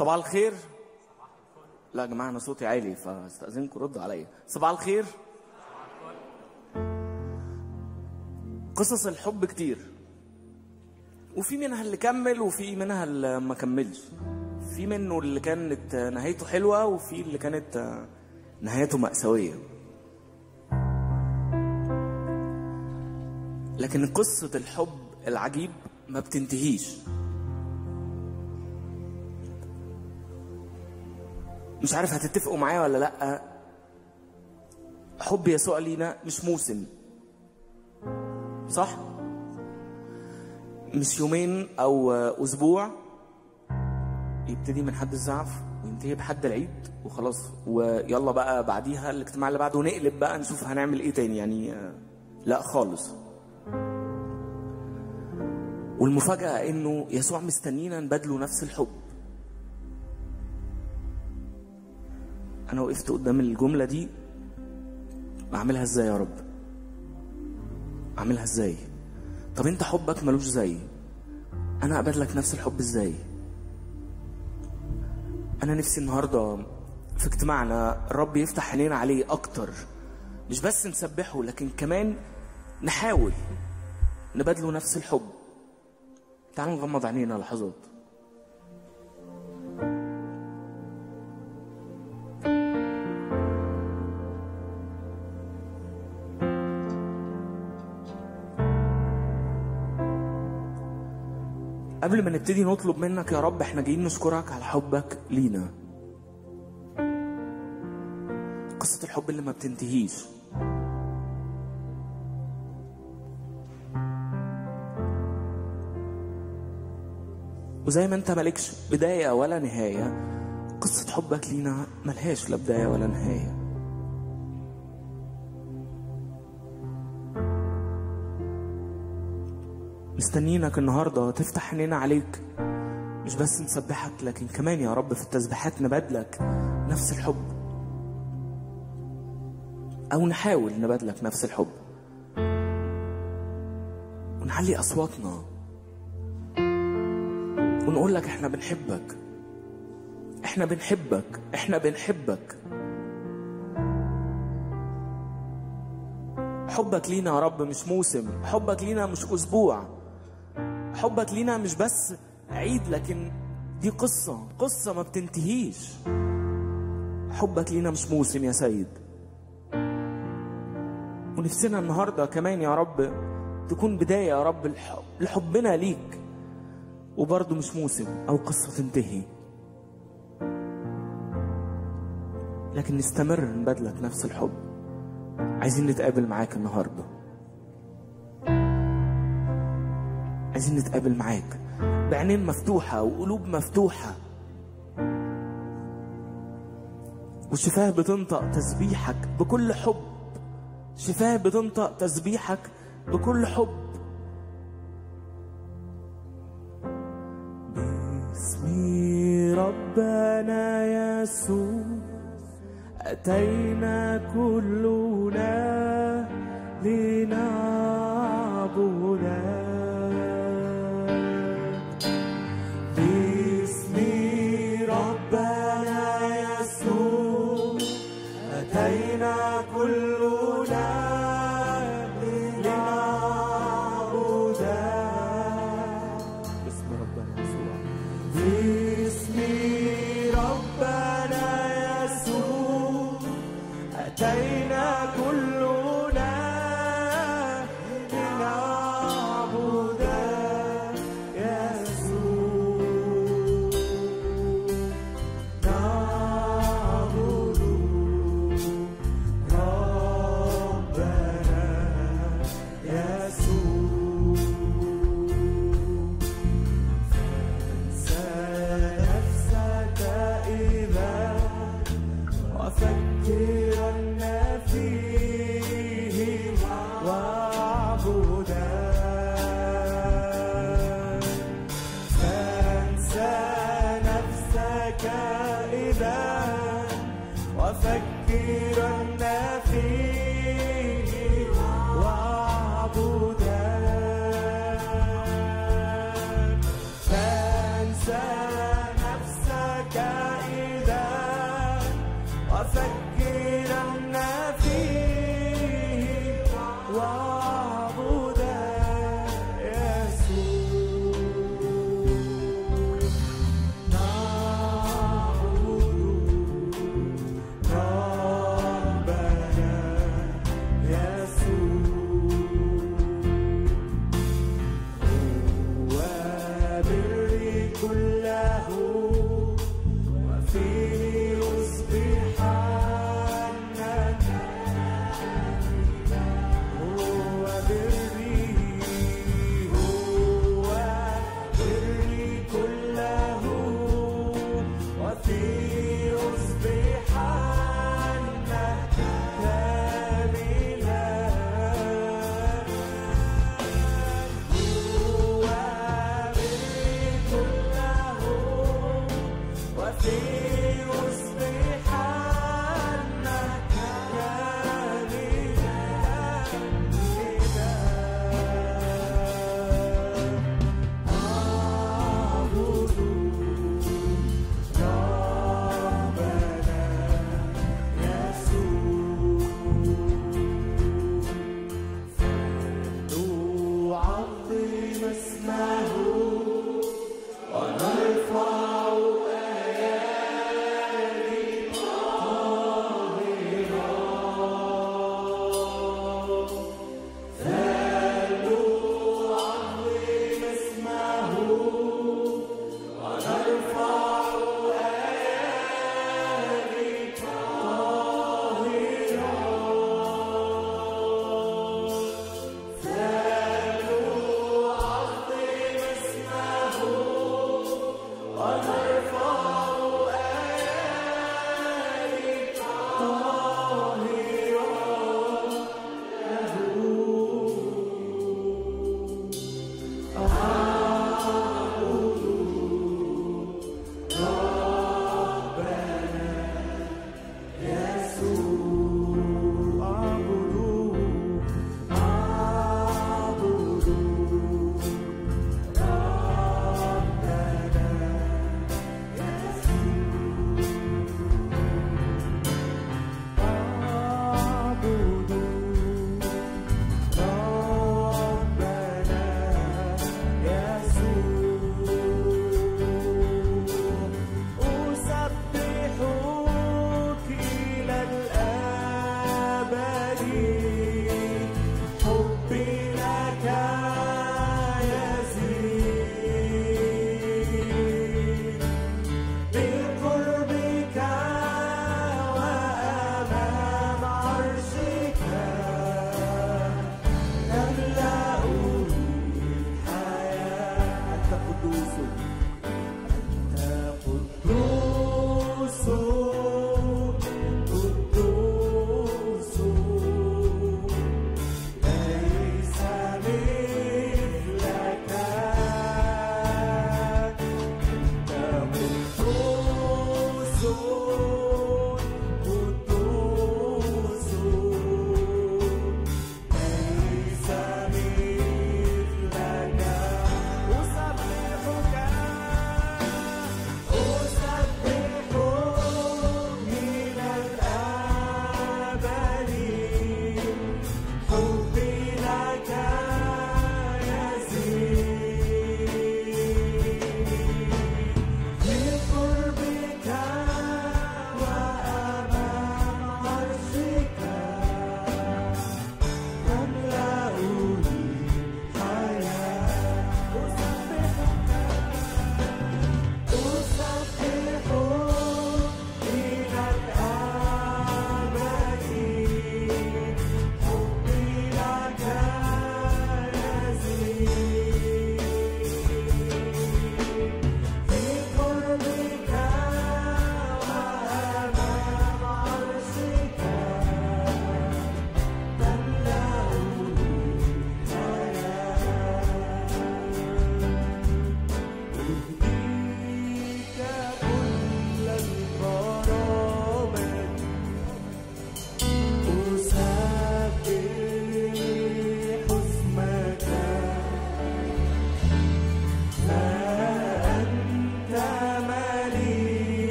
صباح الخير لا يا جماعه انا صوتي عالي فاستاذنكم ردوا عليا صباح الخير قصص الحب كتير وفي منها اللي كمل وفي منها اللي ما كملش في منه اللي كانت نهايته حلوه وفي اللي كانت نهايته مأساويه لكن قصة الحب العجيب ما بتنتهيش مش عارف هتتفقوا معايا ولا لأ حب يسوع لينا مش موسم صح مش يومين او اسبوع يبتدي من حد الزعف وينتهي بحد العيد وخلاص ويلا بقى بعديها الاجتماع اللي بعده نقلب بقى نشوف هنعمل ايه تاني يعني لا خالص والمفاجأة انه يسوع مستنينا نبادله نفس الحب انا وقفت قدام الجملة دي اعملها ازاي يا رب اعملها ازاي طب انت حبك ملوش زي انا ابادلك نفس الحب ازاي انا نفسي النهارده في اجتماعنا الرب يفتح عينينا عليه اكتر مش بس نسبحه لكن كمان نحاول نبادله نفس الحب تعالوا نغمض عينينا لحظات قبل ما نبتدي نطلب منك يا رب احنا جايين نشكرك على حبك لينا قصة الحب اللي ما بتنتهيش وزي ما انت مالكش بداية ولا نهاية قصة حبك لينا ملهاش لا بداية ولا نهاية مستنيينك النهاردة تفتح عينينا عليك مش بس نسبحك لكن كمان يا رب في التسبيحات نبادلك نفس الحب أو نحاول نبادلك نفس الحب ونعلي أصواتنا ونقول لك احنا بنحبك احنا بنحبك احنا بنحبك حبك لينا يا رب مش موسم حبك لينا مش اسبوع حبك لينا مش بس عيد لكن دي قصة قصة ما بتنتهيش حبك لينا مش موسم يا سيد ونفسنا النهاردة كمان يا رب تكون بداية يا رب الحب لحبنا ليك وبرضه مش موسم أو قصة تنتهي لكن نستمر نبادلك نفس الحب عايزين نتقابل معاك النهاردة عايزين نتقابل معاك بعينين مفتوحة وقلوب مفتوحة وشفاه بتنطق تسبيحك بكل حب شفاه بتنطق تسبيحك بكل حب باسم ربنا يسوع أتينا كلنا لنعبدك باسم ربنا يسوع أتينا كلنا لنعبدك باسم ربنا يسوع باسم ربنا يسوع أتينا كلنا لنعبدك يسوع نعبد ربنا يسوع فانسى نفسك إذا وفكرن فيه واعبدك فانسى نفسك إذا وفكرن فيه واعبدك فانسى نفسك وفكرنا فيه واعبد يسوع نعبد ربنا يسوع وبر كله وفيه أصبح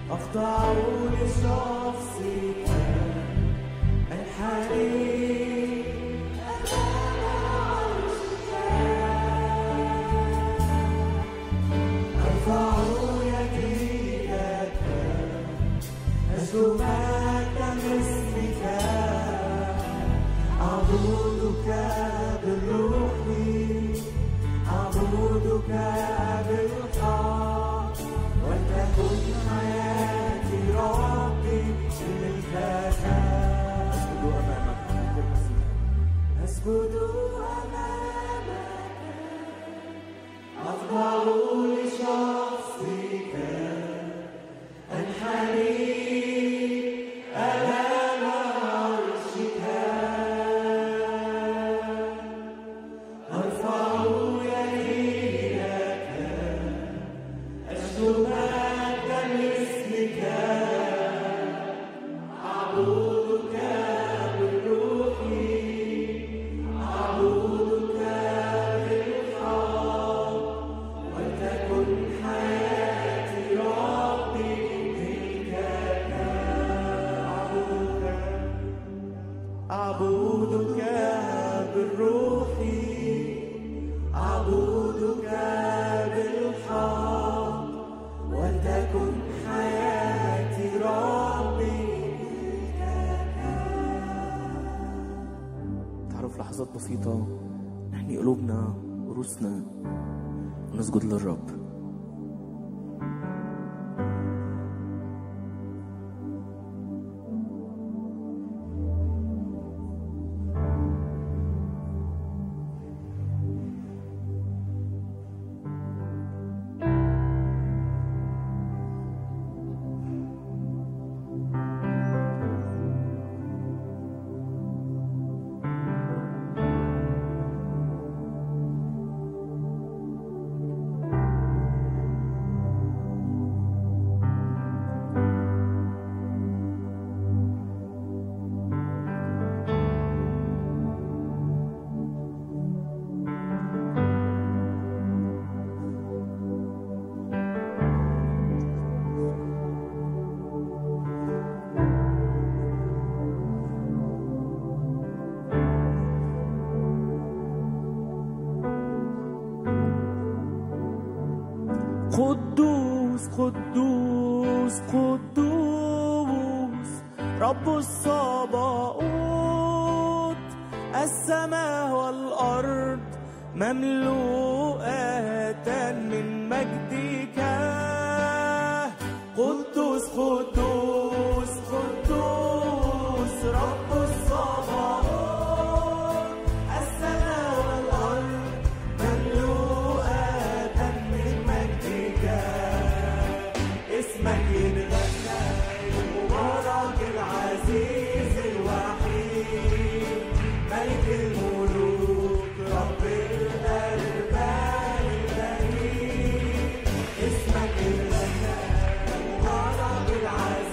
أخضع لشخصك أنحني أرفع يدي لك أسجد مجدا لاسمك أعبدك بالروح أعبدك بالحق ولتكن حياتي ربي ملكك أسجد أمامك أسجد أمامك أخضع لشخصك أنحني أمام عرشك أرفع يدي لك أسجد مجدا لاسمك أعبدك بالروح أعبدك بالحق ولتكن حياتي ربي ملكك أعبدك أعبدك بالروح أعبدك بالحق ولتكن حياتي ربي تعالوا في لحظات بسيطة نحني قلوبنا ورؤوسنا ونسجد للرب قدوس قدوس قدوس رب الصباؤوت السماء والأرض مملوءة من مجدك قدوس قدوس قدوس رب الصباؤوت السماء والأرض مملوءة من مجدك اسمك يتغنى مبارك العزيز الوحيد ملك الملوك رب الأرباب البهيج اسمك يتغنى مبارك العزيز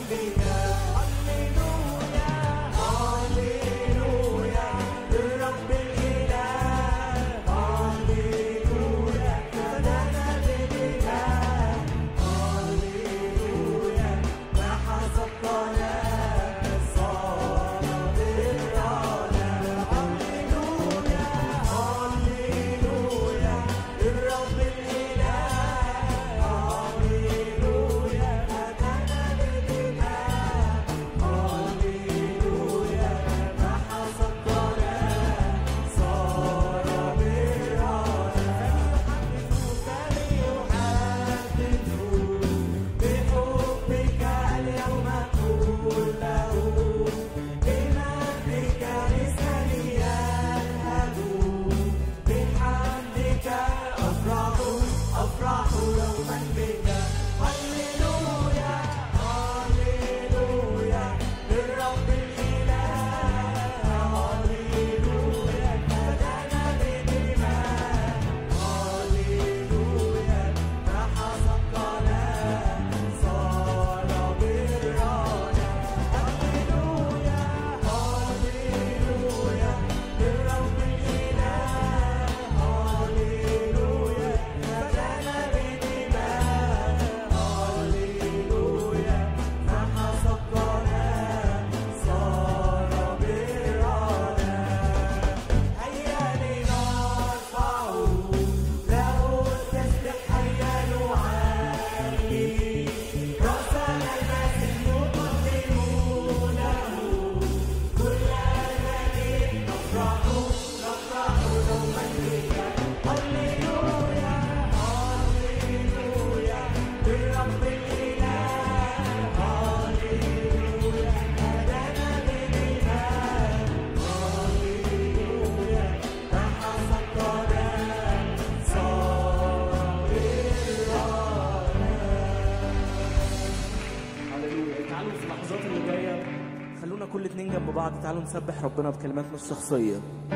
بك هللويا هللويا للرب الإله هللويا فدانا بدماء هللويا ما حسبتنا صار برانا هللويا هللويا للرب الإله هللويا فدانا بدماء هللويا ما حسبتنا صار برانا فليحدثوا بحبك اليوم كله بمجدك لساني يلهب بحمدك أفرح أفرح يوما بك هللويا هللويا للرب الإله هللويا فدانا بدماء هللويا ما حسبتنا صار برانا هللويا هللويا للرب الإله هللويا فدانا بدماء هللويا ما حسبتنا صار برانا هيا لنرفعه له التسبيح هيا نعلي رأسنا المسيح نقدمونه كل ذلك نفرح نفرح دوما بك هللويا هللويا للرب الإله هللويا هدانا بدماء هللويا ما حسبتنا صار هللويا تعالوا في اللحظات اللي جايه خلونا كل اتنين جنب بعض تعالوا نسبح ربنا بكلماتنا الشخصيه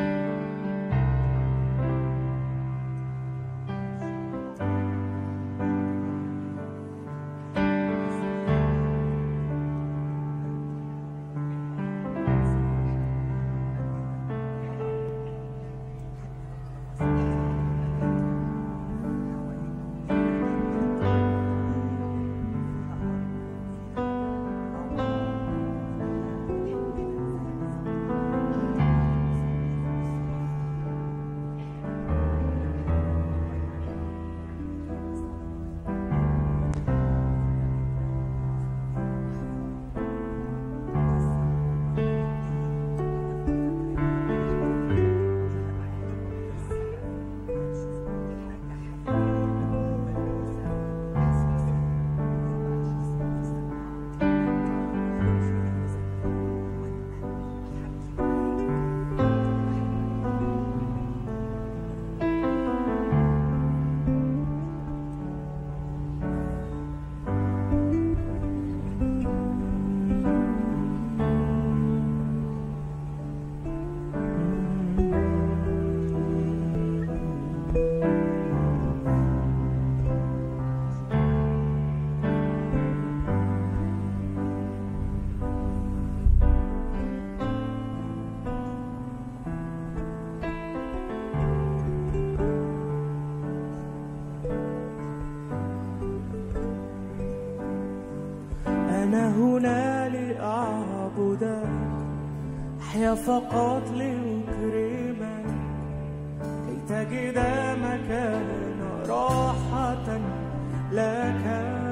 أنا هنا لأعبدك أحيا فقط لأكرمك كي تجد مكان راحة لك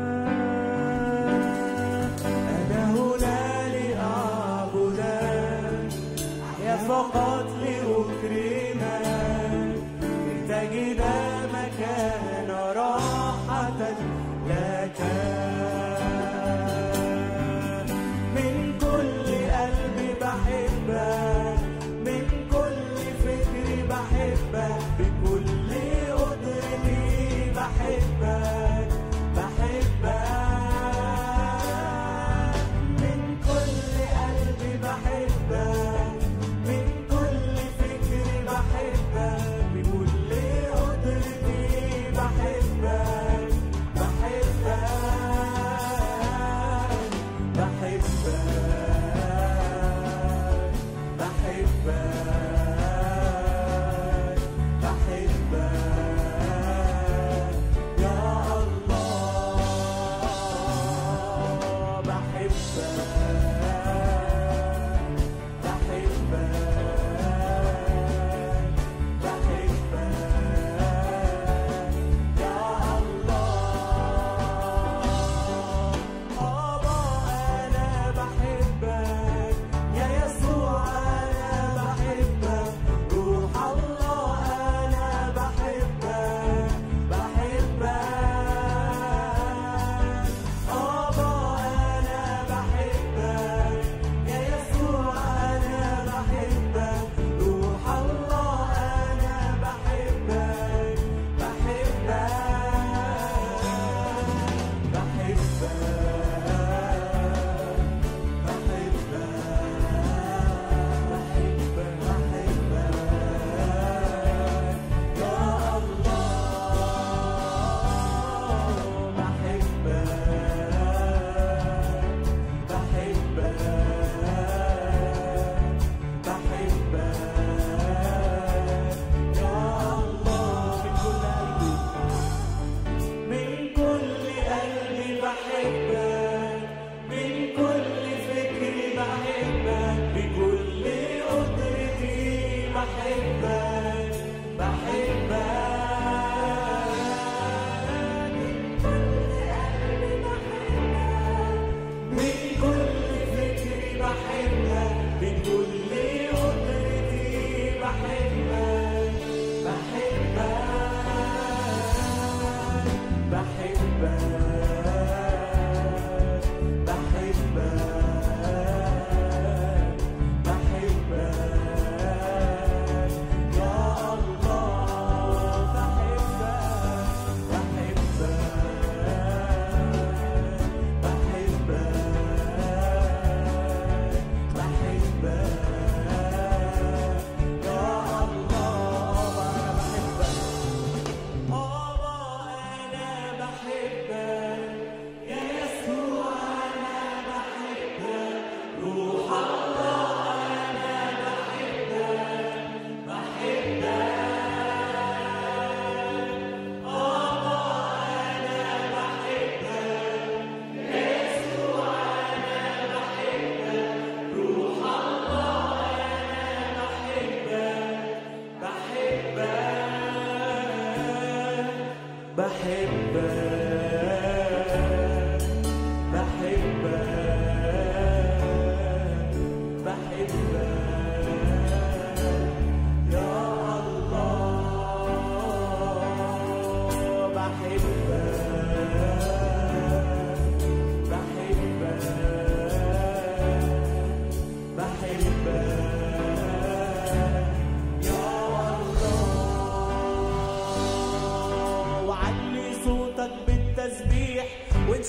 أنا هنا لأعبدك أحيا فقط لأكرمك كي تجد مكان راحة لك من كل قلبي بحبك من كل فكري بحبك بكل قدرتي بحبك بحبك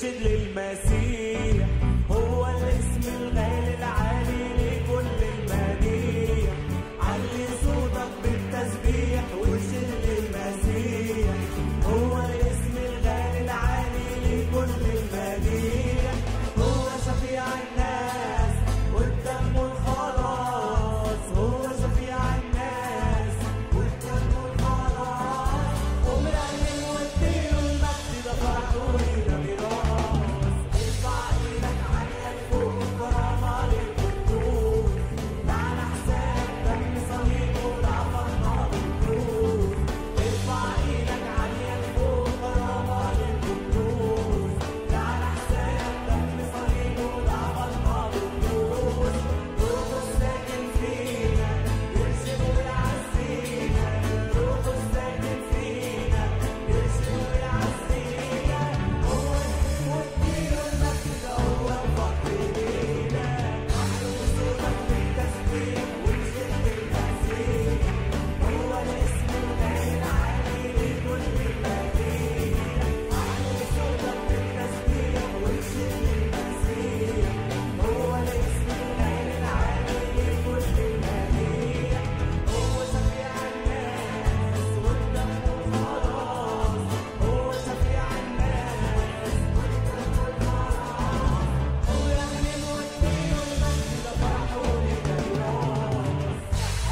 وارشد للمسيح هو الاسم الغالي العالي لكل المديح علي صوتك بالتسبيح وارشد للمسيح هو الاسم الغالي العالي لكل المديح هو شفيع الناس والدم الخلاص هو شفيع الناس والدم الخلاص ومرنم واديله المجد ده فرح وده ميراث ارفع ايدك عالية لفوق كرامة للقدوس ده على حساب دم صليبه ضعفنا بالكروز ارفع ايدك عالية لفوق كرامة للقدوس ده على حساب دم صليبه ضعفنا بالكروز روحه الساكن فينا يرشد ويعزينا روحه الساكن فينا يرشد ويعزينا هو واديله المجد ده هو الفخر لينا احلى صوتك بالتسبيح وارشد للمسيح هو الاسم الغالي العالي لكل المديح احلى صوتك بالتسبيح وارشد للمسيح هو الاسم الغالي العالي لكل المديح هو شفيع الناس والدم الخلاص هو شفيع الناس والدم الخلاص هو يغنم واديله المجد ده فرح وده ميراث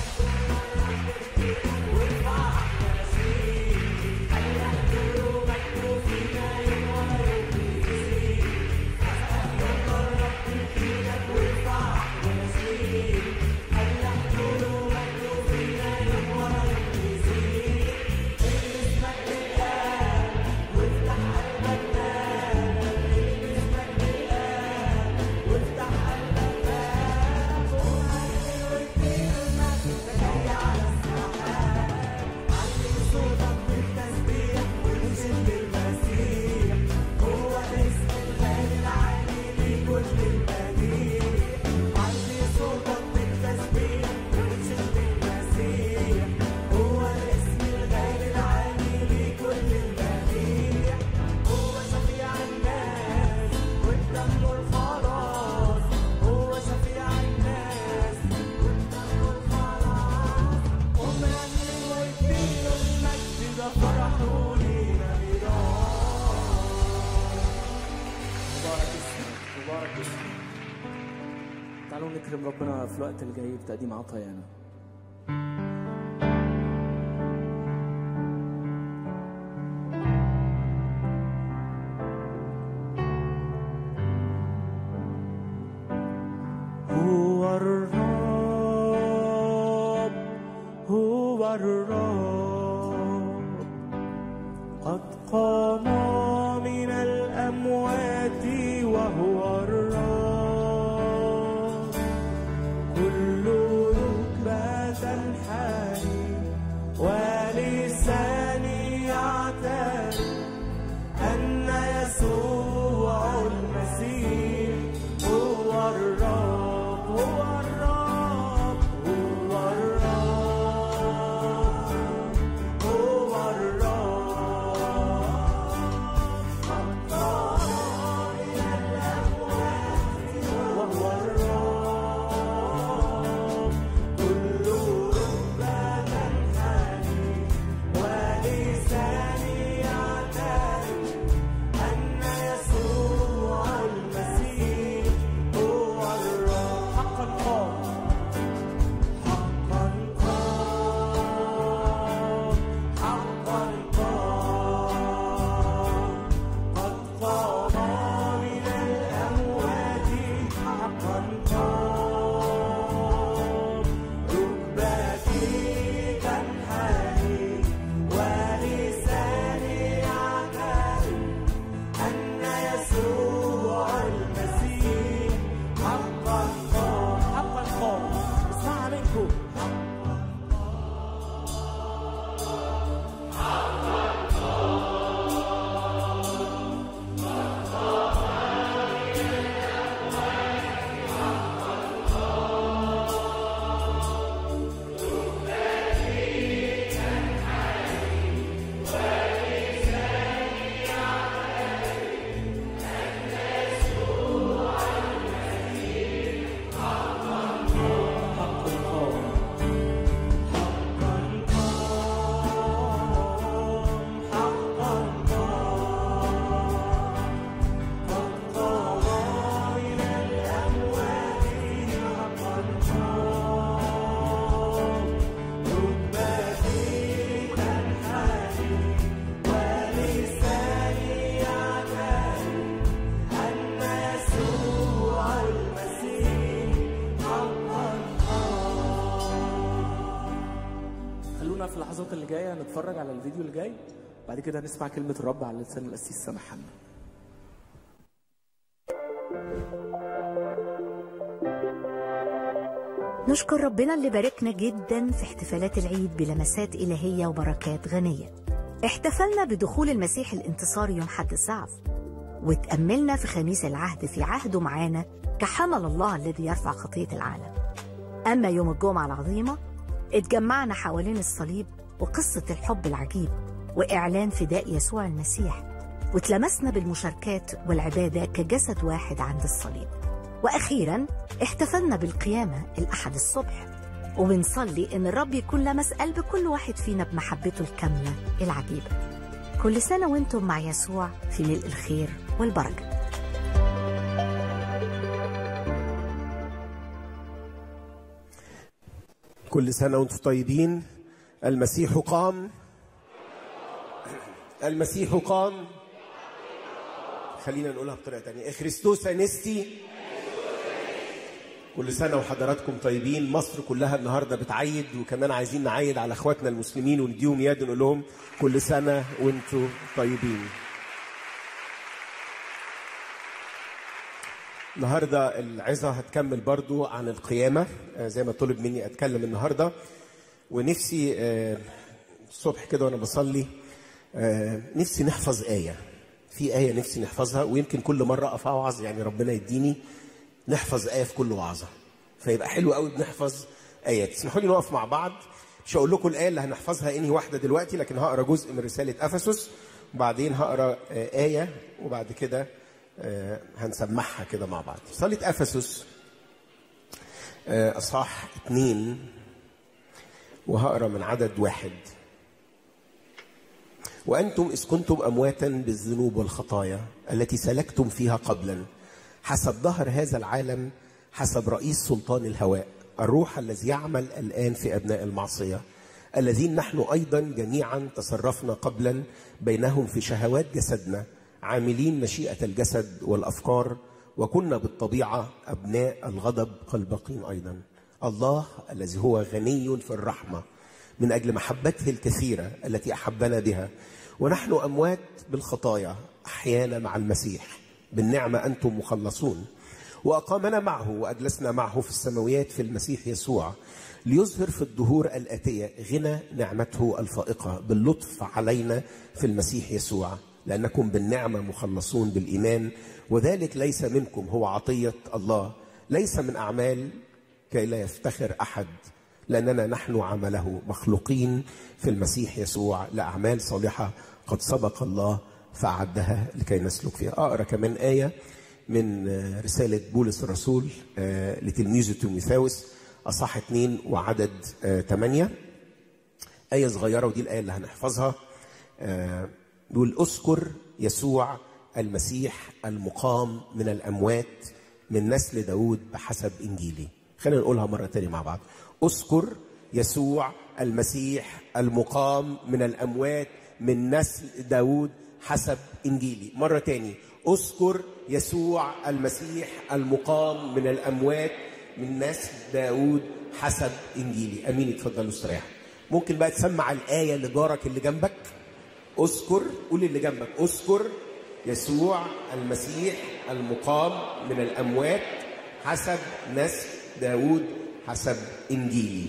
وارفع احلى نشيد خلي احضره مكتوب فينا يوم ورا يوم يزيد يوم الرب فينك وارفع احلى نشيد خلي احضره مكتوب فينا يوم ورا يوم يزيد اسمك للآب وافتح قلبك باب اسمك للآب وافتح قلبك باب وهنزل واديله المجد ده جاي على السحاب علي صوتك بالتسبيح وارشد للمسيح هو الاسم الغالي العالي لكل المديح علي صوتك بالتسبيح وارشد للمسيح هو الاسم الغالي العالي لكل المديح هو شفيع الناس والدم الخلاص هو شفيع الناس والدم الخلاص ومرنم واديله المجد ده فرح ولينا ميراث مبارك اسمك مبارك اسمك تعالوا نكرم ربنا في الوقت الجاي بتقديم عطايانا هو الرب هو الرب قد قام من الأموات وهو الرب كل ركبة تنحني ولساني يعترف أن يسوع المسيح هو الرب هو الرب هو الرب في اللحظات اللي جايه هنتفرج على الفيديو اللي جاي بعد كده هنسمع كلمه الرب على لسان القسيس سامح حنا نشكر ربنا اللي باركنا جدا في احتفالات العيد بلمسات إلهية وبركات غنية احتفلنا بدخول المسيح الانتصاري يوم حد الزعف وتأملنا في خميس العهد في عهده معانا كحمل الله الذي يرفع خطية العالم أما يوم الجمعة العظيمة اتجمعنا حوالين الصليب وقصة الحب العجيب وإعلان فداء يسوع المسيح واتلمسنا بالمشاركات والعبادة كجسد واحد عند الصليب وأخيرا احتفلنا بالقيامة الأحد الصبح وبنصلي إن الرب يكون لمس قلب كل واحد فينا بمحبته الكاملة العجيبة كل سنة وانتم مع يسوع في ملء الخير والبركة كل سنة وانتم طيبين المسيح قام المسيح قام خلينا نقولها بطريقة تانية خريستوس أنستي كل سنة وحضراتكم طيبين مصر كلها النهاردة بتعيد وكمان عايزين نعيد على اخواتنا المسلمين ونديهم يد ونقول لهم كل سنة وانتم طيبين النهاردة العظة هتكمل برضو عن القيامة آه، زي ما طلب مني أتكلم النهاردة ونفسي آه، الصبح كده وأنا بصلي آه، نفسي نحفظ آية في آية نفسي نحفظها ويمكن كل مرة أقف أوعظ يعني ربنا يديني نحفظ آية في كل وعظة فيبقى حلو قوي بنحفظ آيات اسمحوا لي نقف مع بعض مش هقول لكم الآية اللي هنحفظها إنهي واحدة دلوقتي لكن هقرا جزء من رسالة أفسس وبعدين هقرا آه، آية وبعد كده آه، هنسمعها كده مع بعض رسالة أفسس آه، أصحاح اتنين وهقرا من عدد واحد وأنتم إذ كنتم أمواتا بالذنوب والخطايا التي سلكتم فيها قبلا حسب ظهر هذا العالم حسب رئيس سلطان الهواء الروح الذي يعمل الآن في أبناء المعصية الذين نحن أيضا جميعا تصرفنا قبلا بينهم في شهوات جسدنا عاملين مشيئة الجسد والأفكار وكنا بالطبيعة أبناء الغضب كالباقين أيضا الله الذي هو غني في الرحمة من أجل محبته الكثيرة التي أحبنا بها ونحن أموات بالخطايا أحيانا مع المسيح بالنعمة أنتم مخلصون وأقامنا معه وأجلسنا معه في السماويات في المسيح يسوع ليظهر في الدهور الآتية غنى نعمته الفائقة باللطف علينا في المسيح يسوع لأنكم بالنعمة مخلصون بالإيمان وذلك ليس منكم هو عطية الله ليس من أعمال كي لا يفتخر أحد لأننا نحن عمله مخلوقين في المسيح يسوع لأعمال صالحة قد سبق الله فأعدها لكي نسلك فيها أقرأ كمان آية من آه، رسالة بولس الرسول آه، لتلميذه تيموثاوس أصح اتنين وعدد آه، تمانية آية صغيرة ودي الآية اللي هنحفظها آه، بيقول اذكر يسوع المسيح المقام من الأموات من نسل داود بحسب إنجيلي خلينا نقولها مرة تانية مع بعض اذكر يسوع المسيح المقام من الأموات من نسل داود حسب إنجيلي مرة تاني اذكر يسوع المسيح المقام من الأموات من نسل داود حسب إنجيلي أمين اتفضلوا استريحوا ممكن بقى تسمع الآية لجارك اللي جنبك اذكر قول اللي جنبك اذكر يسوع المسيح المقام من الأموات حسب نسل داود حسب إنجيلي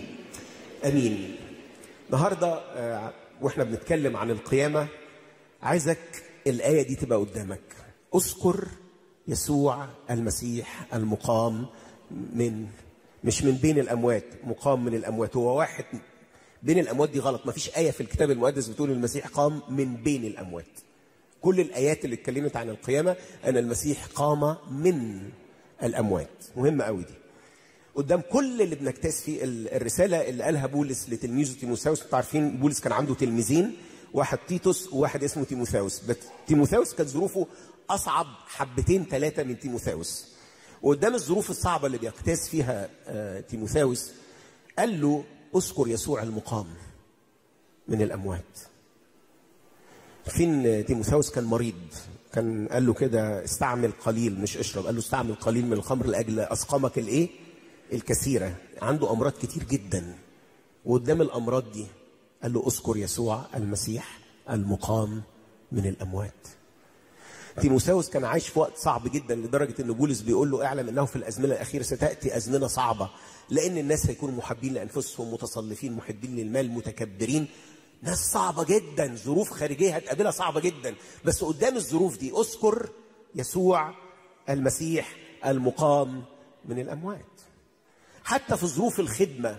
أمين النهاردة آه، وإحنا بنتكلم عن القيامة عايزك الآية دي تبقى قدامك اذكر يسوع المسيح المقام من مش من بين الأموات مقام من الأموات هو واحد بين الأموات دي غلط مفيش آية في الكتاب المقدس بتقول المسيح قام من بين الأموات كل الآيات اللي اتكلمت عن القيامة أن المسيح قام من الأموات مهمة قوي دي قدام كل اللي بنجتاز فيه ال- الرسالة اللي قالها بولس لتلميذه تيموثاوس انتوا عارفين بولس كان عنده تلميذين واحد تيتوس وواحد اسمه تيموثاوس بس تيموثاوس كانت ظروفه أصعب حبتين ثلاثة من تيموثاوس وقدام الظروف الصعبة اللي بيجتاز فيها آه، تيموثاوس قال له اذكر يسوع المقام من الأموات فين تيموثاوس كان مريض كان قال له كده استعمل قليل مش اشرب قال له استعمل قليل من الخمر لاجل اسقامك الايه الكثيره عنده امراض كتير جدا وقدام الامراض دي قال له اذكر يسوع المسيح المقام من الاموات تيموساوس كان عايش في وقت صعب جدا لدرجه ان بولس بيقول له اعلم انه في الازمنه الاخيره ستاتي ازمنه صعبه لان الناس هيكونوا محبين لانفسهم متصلفين محبين للمال متكبرين ناس صعبه جدا ظروف خارجيه هتقابلها صعبه جدا بس قدام الظروف دي اذكر يسوع المسيح المقام من الاموات حتى في ظروف الخدمه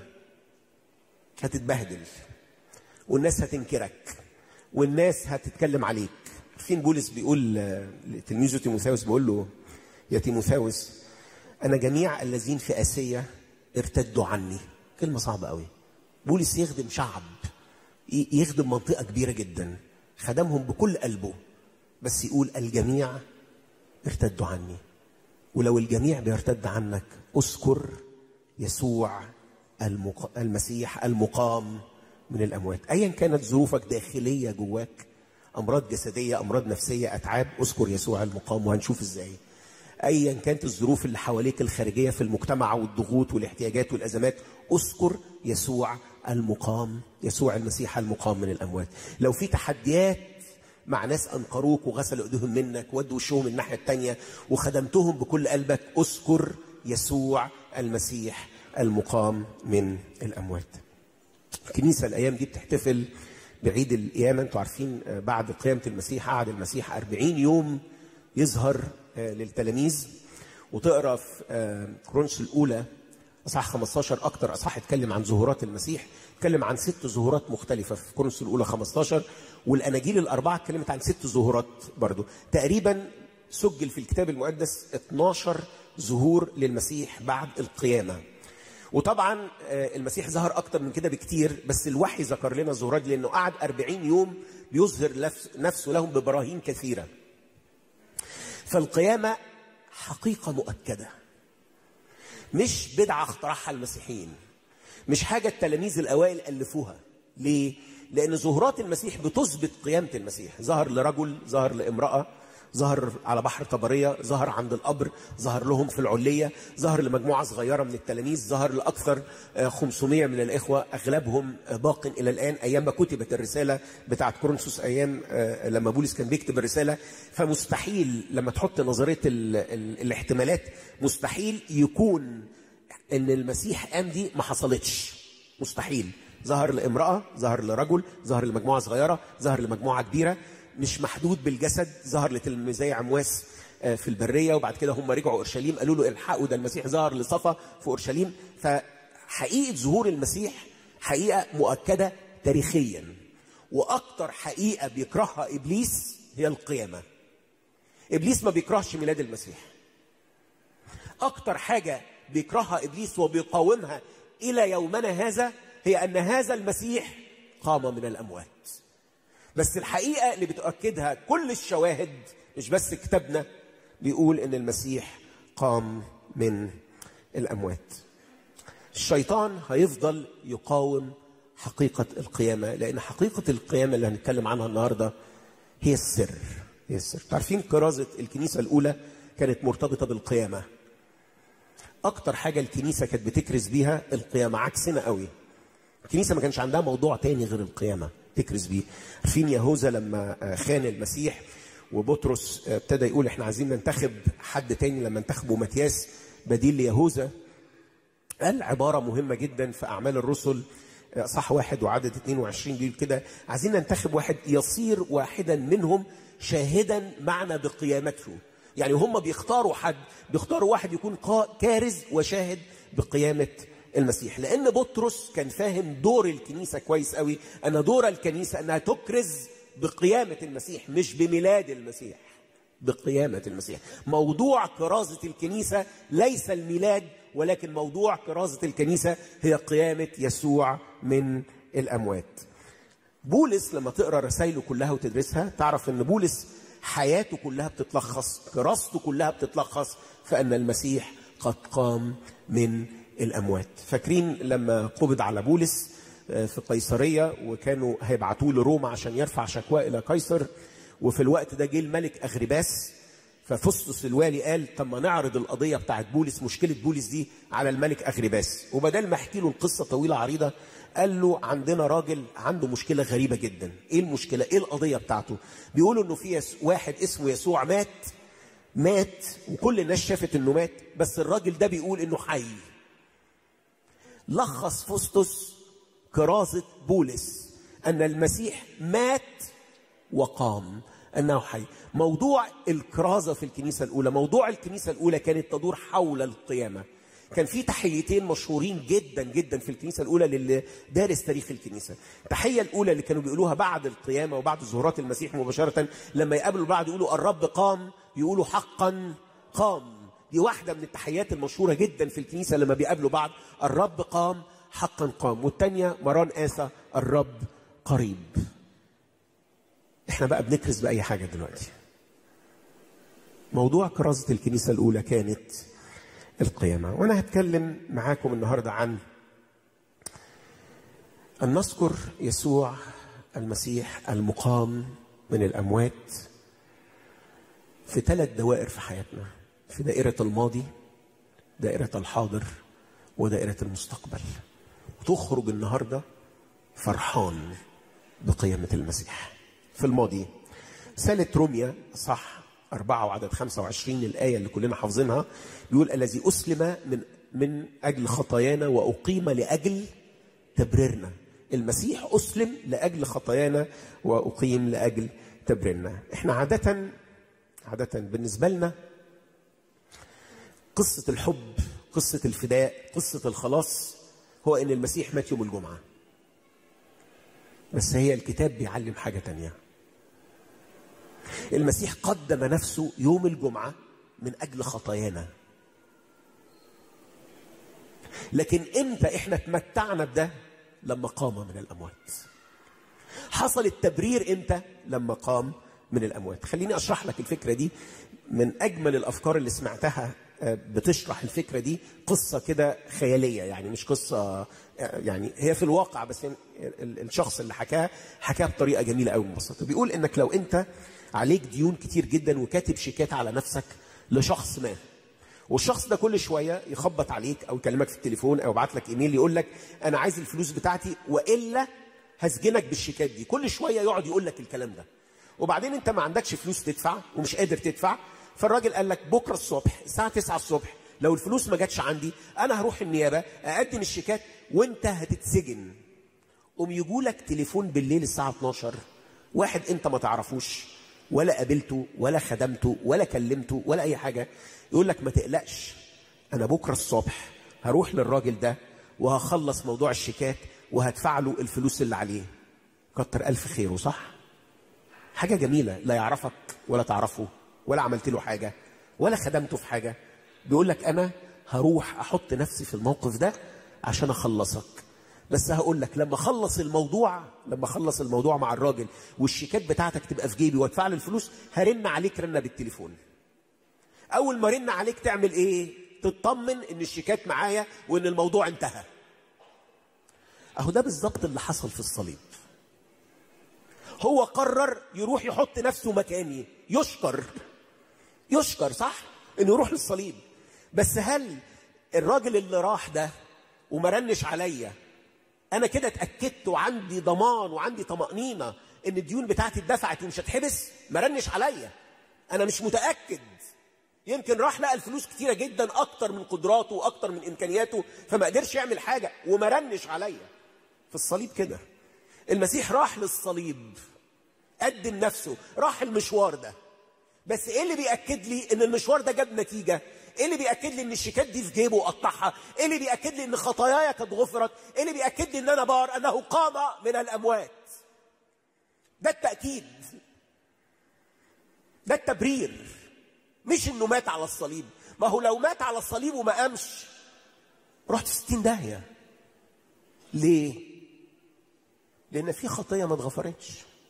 هتتبهدل والناس هتنكرك والناس هتتكلم عليك عارفين بولس بيقول آه، لتلميذه تيموثاوس بيقول له يا تيموثاوس انا جميع الذين في اسيا ارتدوا عني كلمه صعبه قوي بولس يخدم شعب ي- يخدم منطقه كبيره جدا خدمهم بكل قلبه بس يقول الجميع ارتدوا عني ولو الجميع بيرتد عنك اذكر يسوع المق... المسيح المقام من الاموات ايا كانت ظروفك داخليه جواك امراض جسديه امراض نفسيه اتعاب اذكر يسوع المقام وهنشوف ازاي ايا كانت الظروف اللي حواليك الخارجيه في المجتمع والضغوط والاحتياجات والازمات اذكر يسوع المقام يسوع المسيح المقام من الاموات لو في تحديات مع ناس انكروك وغسلوا ايديهم منك ودوا وشهم الناحيه الثانيه وخدمتهم بكل قلبك اذكر يسوع المسيح المقام من الاموات الكنيسه الايام دي بتحتفل بعيد القيامه انتوا عارفين آه، بعد قيامه المسيح قعد المسيح 40 يوم يظهر آه، للتلاميذ وتقرا في آه، كرونس الاولى اصحاح 15 اكتر اصحاح اتكلم عن ظهورات المسيح اتكلم عن ست ظهورات مختلفه في كورنثوس الاولى 15 والاناجيل الاربعه اتكلمت عن ست ظهورات برضو تقريبا سجل في الكتاب المقدس 12 ظهور للمسيح بعد القيامه وطبعا آه، المسيح ظهر اكتر من كده بكتير بس الوحي ذكر لنا ظهورات لانه قعد 40 يوم بيظهر نفس- نفسه لهم ببراهين كثيره فالقيامه حقيقه مؤكده مش بدعه اخترعها المسيحيين مش حاجه التلاميذ الاوائل الفوها ليه لان ظهورات المسيح بتثبت قيامه المسيح ظهر لرجل ظهر لامراه ظهر على بحر طبريه ظهر عند القبر ظهر لهم في العليه ظهر لمجموعه صغيره من التلاميذ ظهر لاكثر آه، 500 من الاخوه اغلبهم آه، باق الى الان ايام ما كتبت الرساله بتاعت كورنثوس ايام آه، لما بولس كان بيكتب الرساله فمستحيل لما تحط نظريه ال ال الاحتمالات مستحيل يكون ان المسيح قام دي ما حصلتش مستحيل ظهر لامراه ظهر لرجل ظهر لمجموعه صغيره ظهر لمجموعه كبيره مش محدود بالجسد ظهر لتلميذي عمواس آه، في البريه وبعد كده هم رجعوا اورشليم قالوا له الحقوا ده المسيح ظهر لصفا في اورشليم فحقيقه ظهور المسيح حقيقه مؤكده تاريخيا واكتر حقيقه بيكرهها ابليس هي القيامه ابليس ما بيكرهش ميلاد المسيح اكتر حاجه بيكرهها ابليس وبيقاومها الى يومنا هذا هي ان هذا المسيح قام من الاموات بس الحقيقه اللي بتؤكدها كل الشواهد مش بس كتابنا بيقول ان المسيح قام من الاموات الشيطان هيفضل يقاوم حقيقه القيامه لان حقيقه القيامه اللي هنتكلم عنها النهارده هي السر هي السر عارفين كرازه الكنيسه الاولى كانت مرتبطه بالقيامه اكتر حاجه الكنيسه كانت بتكرز بيها القيامه عكسنا قوي الكنيسه ما كانش عندها موضوع تاني غير القيامه تكرز بيه عارفين يهوذا لما آه، خان المسيح وبطرس آه، ابتدى يقول احنا عايزين ننتخب حد تاني لما انتخبوا متياس بديل ليهوذا قال عبارة مهمة جدا في أعمال الرسل آه، صح واحد وعدد 22 بيقول كده عايزين ننتخب واحد يصير واحدا منهم شاهدا معنا بقيامته يعني هم بيختاروا حد بيختاروا واحد يكون قا- كارز وشاهد بقيامة المسيح لأن بطرس كان فاهم دور الكنيسة كويس قوي أن دور الكنيسة أنها تكرز بقيامة المسيح مش بميلاد المسيح بقيامة المسيح موضوع كرازة الكنيسة ليس الميلاد ولكن موضوع كرازة الكنيسة هي قيامة يسوع من الأموات بولس لما تقرا رسائله كلها وتدرسها تعرف ان بولس حياته كلها بتتلخص كراسته كلها بتتلخص في ان المسيح قد قام من الاموات فاكرين لما قبض على بولس آه، في قيصريه وكانوا هيبعتوه لروما عشان يرفع شكوى الى قيصر وفي الوقت ده جه الملك اغرباس ففسطس الوالي قال طب ما نعرض القضيه بتاعت بولس مشكله بولس دي على الملك اغرباس وبدل ما احكي له القصه طويله عريضه قال له عندنا راجل عنده مشكله غريبه جدا ايه المشكله ايه القضيه بتاعته بيقولوا انه في يس- واحد اسمه يسوع مات مات وكل الناس شافت انه مات بس الراجل ده بيقول انه حي لخص فسطس كرازه بولس ان المسيح مات وقام انه حي موضوع الكرازه في الكنيسه الاولى موضوع الكنيسه الاولى كانت تدور حول القيامه كان في تحيتين مشهورين جدا جدا في الكنيسه الاولى للي دارس تاريخ الكنيسه التحيه الاولى اللي كانوا بيقولوها بعد القيامه وبعد ظهورات المسيح مباشره لما يقابلوا بعض يقولوا الرب قام يقولوا حقا قام دي واحده من التحيات المشهوره جدا في الكنيسه لما بيقابلوا بعض الرب قام حقا قام والتانيه مران اسى الرب قريب احنا بقى بنكرز باي حاجه دلوقتي موضوع كرازه الكنيسه الاولى كانت القيامه وانا هتكلم معاكم النهارده عن ان نذكر يسوع المسيح المقام من الاموات في ثلاث دوائر في حياتنا في دائره الماضي دائره الحاضر ودائره المستقبل وتخرج النهارده فرحان بقيامه المسيح في الماضي رسالة روميا صح أربعة وعدد 25 الآية اللي كلنا حافظينها بيقول الذي أسلم من من أجل خطايانا وأقيم لأجل تبريرنا المسيح أسلم لأجل خطايانا وأقيم لأجل تبريرنا احنا عادة عادة بالنسبة لنا قصة الحب قصة الفداء قصة الخلاص هو إن المسيح مات يوم الجمعة بس هي الكتاب بيعلم حاجة تانية المسيح قدم نفسه يوم الجمعة من أجل خطايانا لكن امتى احنا اتمتعنا بده لما قام من الأموات حصل التبرير امتى لما قام من الأموات خليني أشرح لك الفكرة دي من أجمل الأفكار اللي سمعتها آه، بتشرح الفكرة دي قصة كده خيالية يعني مش قصة آه، يعني هي في الواقع بس يعني ال- الشخص اللي حكاها حكاها بطريقة جميلة قوي ببساطة بيقول إنك لو أنت عليك ديون كتير جدا وكاتب شيكات على نفسك لشخص ما والشخص ده كل شويه يخبط عليك او يكلمك في التليفون او يبعت لك ايميل يقول لك انا عايز الفلوس بتاعتي والا هسجنك بالشيكات دي كل شويه يقعد يقول لك الكلام ده وبعدين انت ما عندكش فلوس تدفع ومش قادر تدفع فالراجل قال لك بكره الصبح الساعه 9 الصبح لو الفلوس ما جاتش عندي انا هروح النيابه اقدم الشيكات وانت هتتسجن قوم يجولك تليفون بالليل الساعه 12 واحد انت ما تعرفوش ولا قابلته ولا خدمته ولا كلمته ولا اي حاجه يقول لك ما تقلقش انا بكره الصبح هروح للراجل ده وهخلص موضوع الشيكات وهدفع له الفلوس اللي عليه كتر الف خيره صح حاجه جميله لا يعرفك ولا تعرفه ولا عملت له حاجه ولا خدمته في حاجه بيقول لك انا هروح احط نفسي في الموقف ده عشان اخلصك بس هقول لك لما اخلص الموضوع لما اخلص الموضوع مع الراجل والشيكات بتاعتك تبقى في جيبي وادفع له الفلوس هرن عليك رنه بالتليفون اول ما رن عليك تعمل ايه تطمن ان الشيكات معايا وان الموضوع انتهى اهو ده بالظبط اللي حصل في الصليب هو قرر يروح يحط نفسه مكاني يشكر يشكر صح انه يروح للصليب بس هل الراجل اللي راح ده وما رنش عليا انا كده اتاكدت وعندي ضمان وعندي طمانينه ان الديون بتاعتي اتدفعت ومش هتحبس ما رنش عليا انا مش متاكد يمكن راح لقى الفلوس كتيره جدا اكتر من قدراته واكتر من امكانياته فما قدرش يعمل حاجه وما رنش عليا في الصليب كده المسيح راح للصليب قدم نفسه راح المشوار ده بس ايه اللي بياكد لي ان المشوار ده جاب نتيجه ايه اللي بياكد لي ان الشيكات دي في جيبه وقطعها ايه اللي بياكد لي ان خطاياي قد غفرت ايه اللي بياكد لي ان انا بار انه قام من الاموات ده التاكيد ده التبرير مش انه مات على الصليب ما هو لو مات على الصليب وما قامش رحت في 60 داهيه ليه لان في خطيه ما اتغفرتش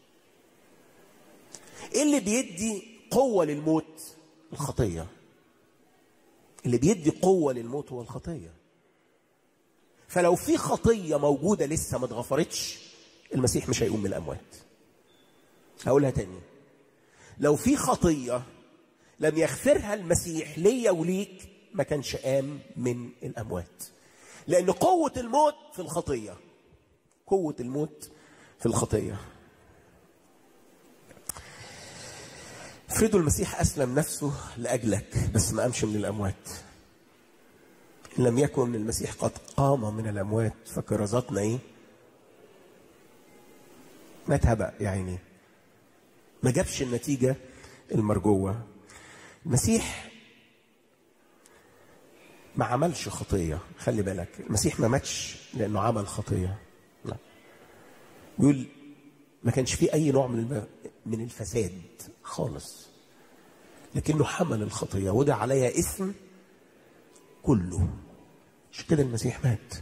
ايه اللي بيدي قوه للموت الخطيه اللي بيدي قوه للموت هو الخطيه فلو في خطيه موجوده لسه ما اتغفرتش المسيح مش هيقوم من الاموات هقولها تاني لو في خطيه لم يغفرها المسيح ليا وليك ما كانش قام من الاموات لان قوه الموت في الخطيه قوه الموت في الخطيه افرضوا المسيح اسلم نفسه لاجلك بس ما قامش من الاموات ان لم يكن المسيح قد قام من الاموات فكرازاتنا ايه مات هبأ يا عيني ما جابش النتيجه المرجوه المسيح ما عملش خطيه خلي بالك المسيح ما ماتش لانه عمل خطيه لا بيقول ما كانش فيه اي نوع من الم... من الفساد خالص لكنه حمل الخطيه وضع عليها اسم كله مش كده المسيح مات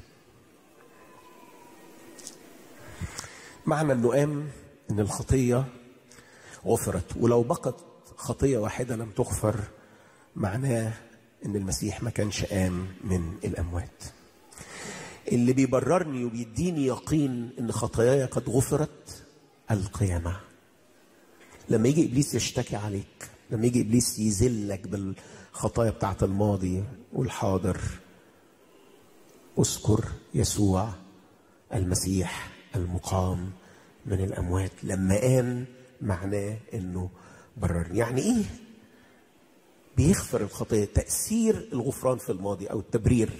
معنى انه قام ان الخطيه غفرت ولو بقت خطيه واحده لم تغفر معناه ان المسيح ما كانش قام من الاموات اللي بيبررني وبيديني يقين ان خطاياي قد غفرت القيامه لما يجي ابليس يشتكي عليك لما يجي ابليس يذلك بالخطايا بتاعت الماضي والحاضر اذكر يسوع المسيح المقام من الاموات لما قام معناه انه بررني يعني ايه بيغفر الخطيه تاثير الغفران في الماضي او التبرير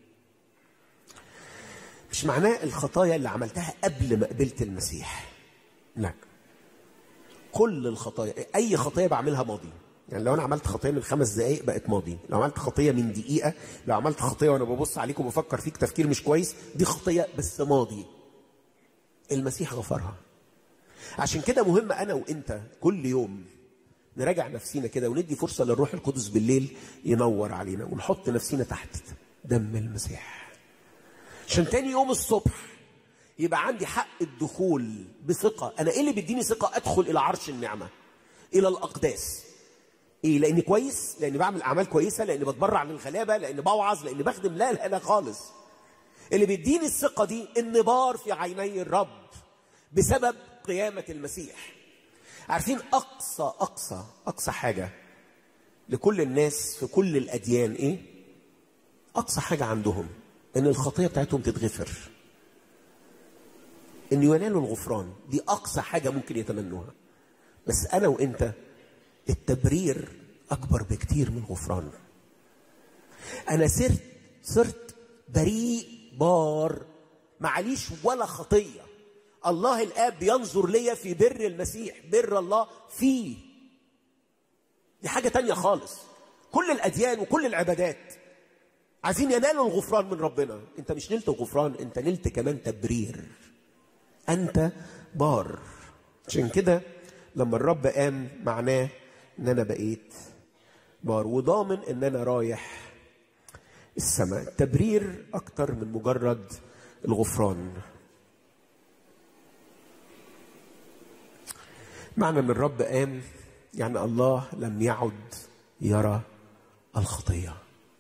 مش معناه الخطايا اللي عملتها قبل ما قبلت المسيح لا كل الخطايا اي خطيه بعملها ماضي يعني لو انا عملت خطيه من خمس دقائق بقت ماضي لو عملت خطيه من دقيقه لو عملت خطيه وانا ببص عليك وبفكر فيك تفكير مش كويس دي خطيه بس ماضي المسيح غفرها عشان كده مهم انا وانت كل يوم نراجع نفسينا كده وندي فرصه للروح القدس بالليل ينور علينا ونحط نفسينا تحت دم المسيح عشان تاني يوم الصبح يبقى عندي حق الدخول بثقه انا ايه اللي بيديني ثقه ادخل الى عرش النعمه الى الاقداس ايه لاني كويس لاني بعمل اعمال كويسه لاني بتبرع للغلابه لاني بوعظ لاني بخدم لا لا لا خالص اللي بيديني الثقه دي النبار في عيني الرب بسبب قيامه المسيح عارفين اقصى اقصى اقصى حاجه لكل الناس في كل الاديان ايه اقصى حاجه عندهم ان الخطيه بتاعتهم تتغفر ان ينالوا الغفران دي اقصى حاجه ممكن يتمنوها بس انا وانت التبرير اكبر بكتير من الغفران انا صرت صرت بريء بار معليش ولا خطيه الله الاب ينظر ليا في بر المسيح بر الله فيه دي حاجه تانية خالص كل الاديان وكل العبادات عايزين ينالوا الغفران من ربنا انت مش نلت الغفران انت نلت كمان تبرير انت بار عشان كده لما الرب قام معناه ان انا بقيت بار وضامن ان انا رايح السماء تبرير اكتر من مجرد الغفران معنى ان الرب قام يعني الله لم يعد يرى الخطيه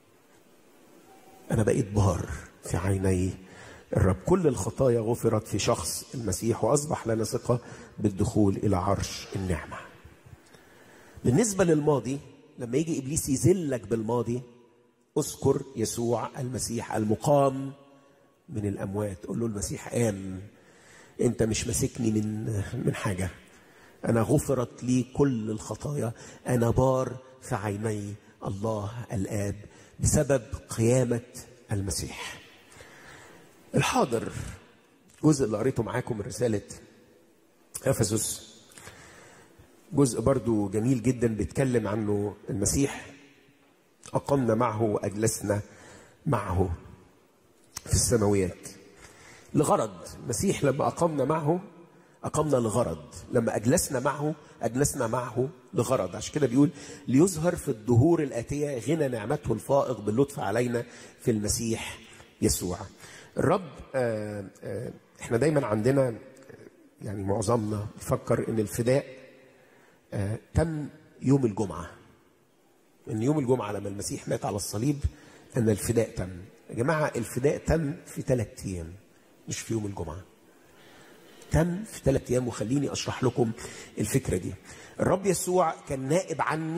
انا بقيت بار في عيني الرب كل الخطايا غفرت في شخص المسيح واصبح لنا ثقه بالدخول الى عرش النعمه بالنسبه للماضي لما يجي ابليس يذلك بالماضي اذكر يسوع المسيح المقام من الاموات قول له المسيح قام انت مش ماسكني من من حاجه انا غفرت لي كل الخطايا انا بار في عيني الله الاب بسبب قيامه المسيح الحاضر جزء اللي قريته معاكم من رساله افسس جزء برضو جميل جدا بيتكلم عنه المسيح أقمنا معه وأجلسنا معه في السماويات لغرض المسيح لما أقمنا معه أقمنا لغرض لما أجلسنا معه أجلسنا معه لغرض عشان كده بيقول ليظهر في الدهور الآتية غنى نعمته الفائق باللطف علينا في المسيح يسوع الرب آه آه احنا دايما عندنا يعني معظمنا يفكر ان الفداء آه تم يوم الجمعه ان يوم الجمعه لما المسيح مات على الصليب ان الفداء تم يا جماعه الفداء تم في ثلاث ايام مش في يوم الجمعه تم في ثلاث ايام وخليني اشرح لكم الفكره دي الرب يسوع كان نائب عني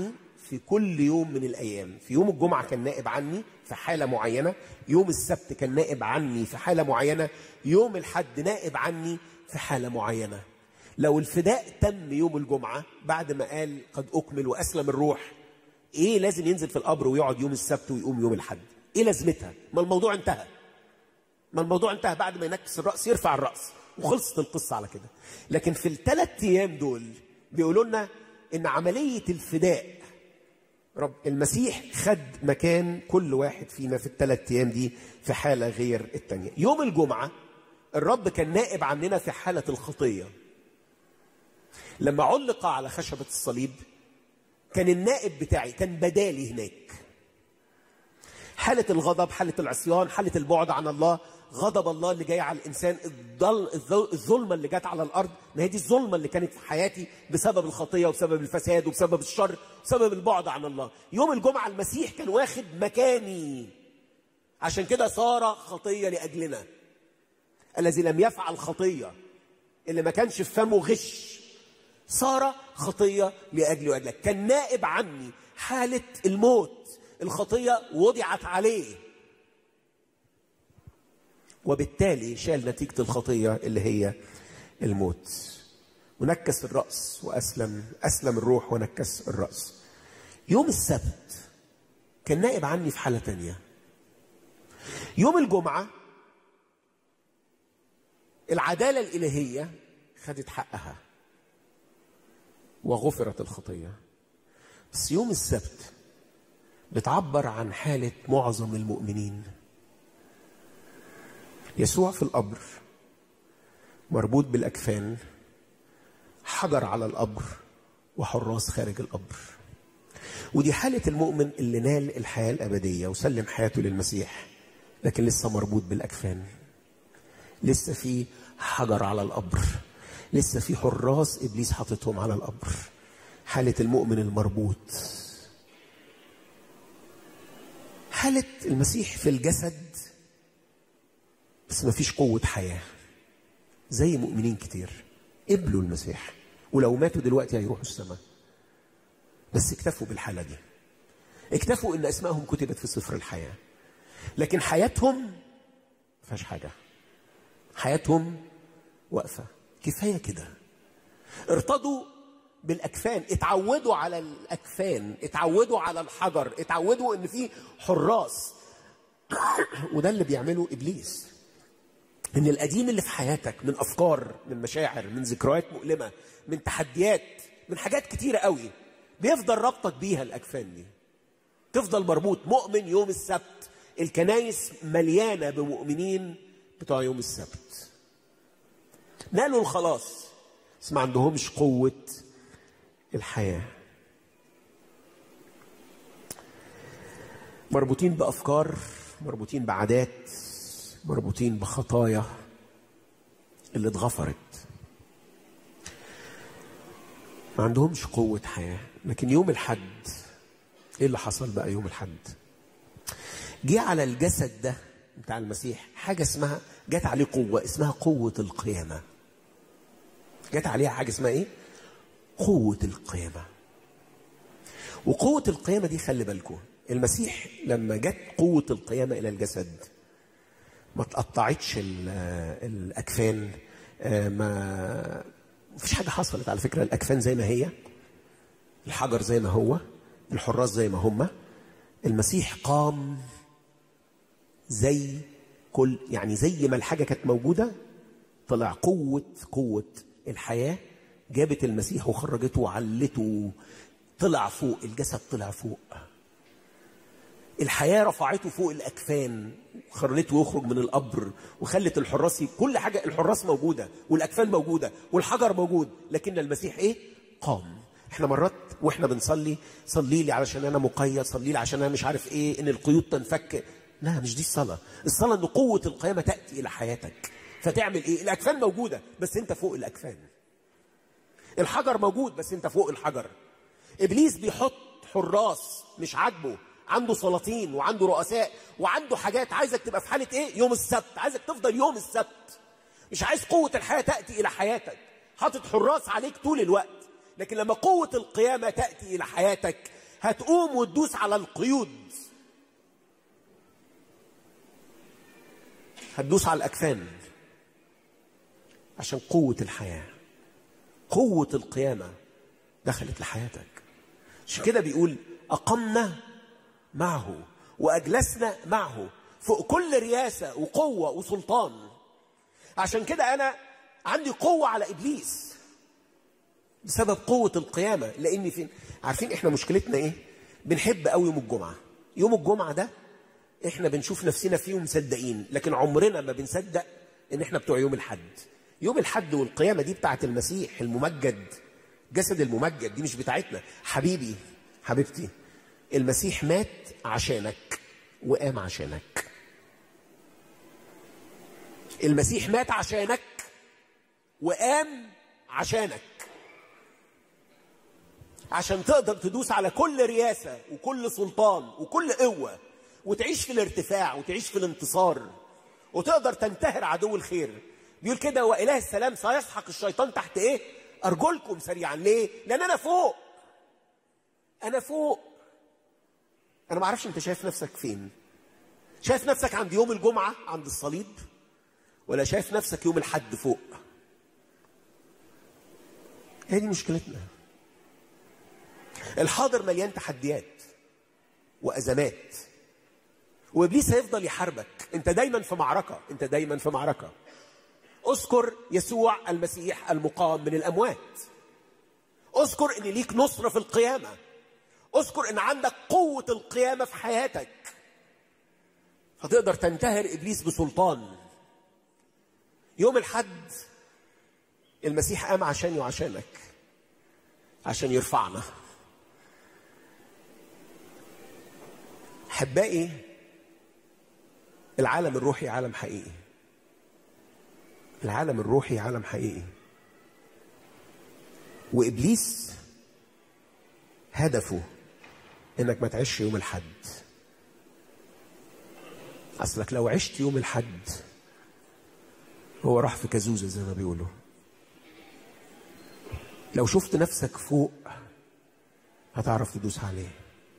في كل يوم من الايام في يوم الجمعه كان نائب عني في حاله معينه يوم السبت كان نائب عني في حاله معينه يوم الحد نائب عني في حاله معينه لو الفداء تم يوم الجمعه بعد ما قال قد اكمل واسلم الروح ايه لازم ينزل في القبر ويقعد يوم السبت ويقوم يوم الحد ايه لازمتها ما الموضوع انتهى ما الموضوع انتهى بعد ما ينكس الراس يرفع الراس وخلصت القصه على كده لكن في الثلاث ايام دول بيقولوا لنا ان عمليه الفداء رب المسيح خد مكان كل واحد فينا في الثلاث ايام دي في حاله غير الثانيه يوم الجمعه الرب كان نائب عننا في حاله الخطيه لما علق على خشبه الصليب كان النائب بتاعي كان بدالي هناك حالة الغضب حالة العصيان حالة البعد عن الله غضب الله اللي جاي على الإنسان الضل الظل- الظلمة اللي جت على الأرض ما هي دي الظلمة اللي كانت في حياتي بسبب الخطية وبسبب الفساد وبسبب الشر وبسبب البعد عن الله يوم الجمعة المسيح كان واخد مكاني عشان كده صار خطية لأجلنا الذي لم يفعل خطية اللي ما كانش في فمه غش صار خطية لأجلي وأجلك كان نائب عني حالة الموت الخطية وضعت عليه وبالتالي شال نتيجة الخطية اللي هي الموت ونكس الرأس وأسلم أسلم الروح ونكس الرأس يوم السبت كان نائب عني في حالة تانية يوم الجمعة العدالة الإلهية خدت حقها وغفرت الخطية بس يوم السبت بتعبر عن حالة معظم المؤمنين يسوع في القبر مربوط بالأكفان حجر على القبر وحراس خارج القبر ودي حالة المؤمن اللي نال الحياة الأبدية وسلم حياته للمسيح لكن لسه مربوط بالأكفان لسه في حجر على القبر لسه في حراس إبليس حاططهم على القبر حالة المؤمن المربوط حالة المسيح في الجسد بس ما فيش قوة حياة زي مؤمنين كتير قبلوا المسيح ولو ماتوا دلوقتي هيروحوا السماء بس اكتفوا بالحالة دي اكتفوا ان اسمائهم كتبت في سفر الحياة لكن حياتهم ما فيهاش حاجة حياتهم واقفة كفاية كده ارتضوا بالاكفان اتعودوا على الاكفان اتعودوا على الحجر اتعودوا ان في حراس وده اللي بيعمله ابليس ان القديم اللي في حياتك من افكار من مشاعر من ذكريات مؤلمه من تحديات من حاجات كتيره قوي بيفضل ربطك بيها الاكفان دي تفضل مربوط مؤمن يوم السبت الكنايس مليانه بمؤمنين بتوع يوم السبت نالوا الخلاص بس ما عندهمش قوه الحياه مربوطين بافكار مربوطين بعادات مربوطين بخطايا اللي اتغفرت ما عندهمش قوة حياة لكن يوم الحد ايه اللي حصل بقى يوم الحد جه على الجسد ده بتاع المسيح حاجة اسمها جت عليه قوة اسمها قوة القيامة جت عليها حاجة اسمها ايه قوة القيامة وقوة القيامة دي خلي بالكم المسيح لما جت قوة القيامة إلى الجسد ما تقطعتش ال- الأكفان آه، ما مفيش حاجة حصلت على فكرة الأكفان زي ما هي الحجر زي ما هو الحراس زي ما هم المسيح قام زي كل يعني زي ما الحاجة كانت موجودة طلع قوة قوة الحياة جابت المسيح وخرجته وعلته طلع فوق الجسد طلع فوق الحياة رفعته فوق الأكفان خرلته يخرج من القبر وخلت الحراس كل حاجة الحراس موجودة والأكفان موجودة والحجر موجود لكن المسيح إيه؟ قام احنا مرات واحنا بنصلي صلي لي علشان انا مقيد صلي لي عشان انا مش عارف ايه ان القيود تنفك لا مش دي الصلاه الصلاه ان قوه القيامه تاتي الى حياتك فتعمل ايه الاكفان موجوده بس انت فوق الاكفان الحجر موجود بس انت فوق الحجر ابليس بيحط حراس مش عاجبه عنده سلاطين وعنده رؤساء وعنده حاجات عايزك تبقى في حاله ايه يوم السبت عايزك تفضل يوم السبت مش عايز قوه الحياه تاتي الى حياتك حاطط حراس عليك طول الوقت لكن لما قوه القيامه تاتي الى حياتك هتقوم وتدوس على القيود هتدوس على الأكفان عشان قوة الحياة قوة القيامة دخلت لحياتك عشان كده بيقول أقمنا معه وأجلسنا معه فوق كل رياسة وقوة وسلطان عشان كده أنا عندي قوة على إبليس بسبب قوة القيامة لأن فين عارفين إحنا مشكلتنا إيه بنحب قوي يوم الجمعة يوم الجمعة ده إحنا بنشوف نفسنا فيه ومصدقين لكن عمرنا ما بنصدق إن إحنا بتوع يوم الحد يوم الحد والقيامة دي بتاعت المسيح الممجد جسد الممجد دي مش بتاعتنا حبيبي حبيبتي المسيح مات عشانك وقام عشانك المسيح مات عشانك وقام عشانك عشان تقدر تدوس على كل رياسة وكل سلطان وكل قوة وتعيش في الارتفاع وتعيش في الانتصار وتقدر تنتهر عدو الخير بيقول كده وإله السلام سيسحق الشيطان تحت إيه؟ أرجلكم سريعا ليه؟ لأن أنا فوق أنا فوق أنا ما أعرفش أنت شايف نفسك فين شايف نفسك عند يوم الجمعة عند الصليب ولا شايف نفسك يوم الحد فوق هي دي مشكلتنا الحاضر مليان تحديات وازمات وابليس هيفضل يحاربك انت دايما في معركه انت دايما في معركه اذكر يسوع المسيح المقام من الاموات اذكر ان ليك نصره في القيامه اذكر ان عندك قوه القيامه في حياتك فتقدر تنتهر ابليس بسلطان يوم الحد المسيح قام عشاني وعشانك عشان يرفعنا احبائي العالم الروحي عالم حقيقي العالم الروحي عالم حقيقي وابليس هدفه انك ما تعيش يوم الحد اصلك لو عشت يوم الحد هو راح في كازوزه زي ما بيقولوا لو شفت نفسك فوق هتعرف تدوس عليه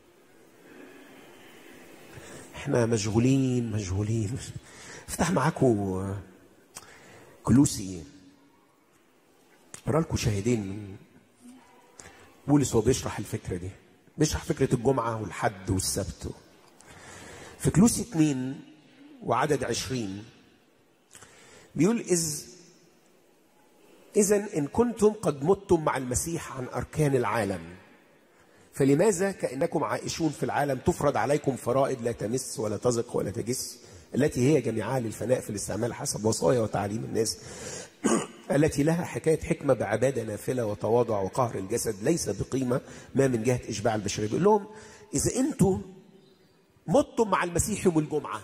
احنا مشغولين مشغولين افتح معاكم كلوسي اقرا لكم شاهدين من بولس وهو بيشرح الفكره دي بيشرح فكره الجمعه والحد والسبت في كلوسي اتنين وعدد عشرين بيقول إذ إذا إن كنتم قد متم مع المسيح عن أركان العالم فلماذا كأنكم عائشون في العالم تفرض عليكم فرائض لا تمس ولا تزق ولا تجس التي هي جميعها للفناء في الاستعمال حسب وصايا وتعليم الناس التي لها حكاية حكمة بعبادة نافلة وتواضع وقهر الجسد ليس بقيمة ما من جهة إشباع البشرية بيقول لهم إذا أنتم متم مع المسيح يوم الجمعة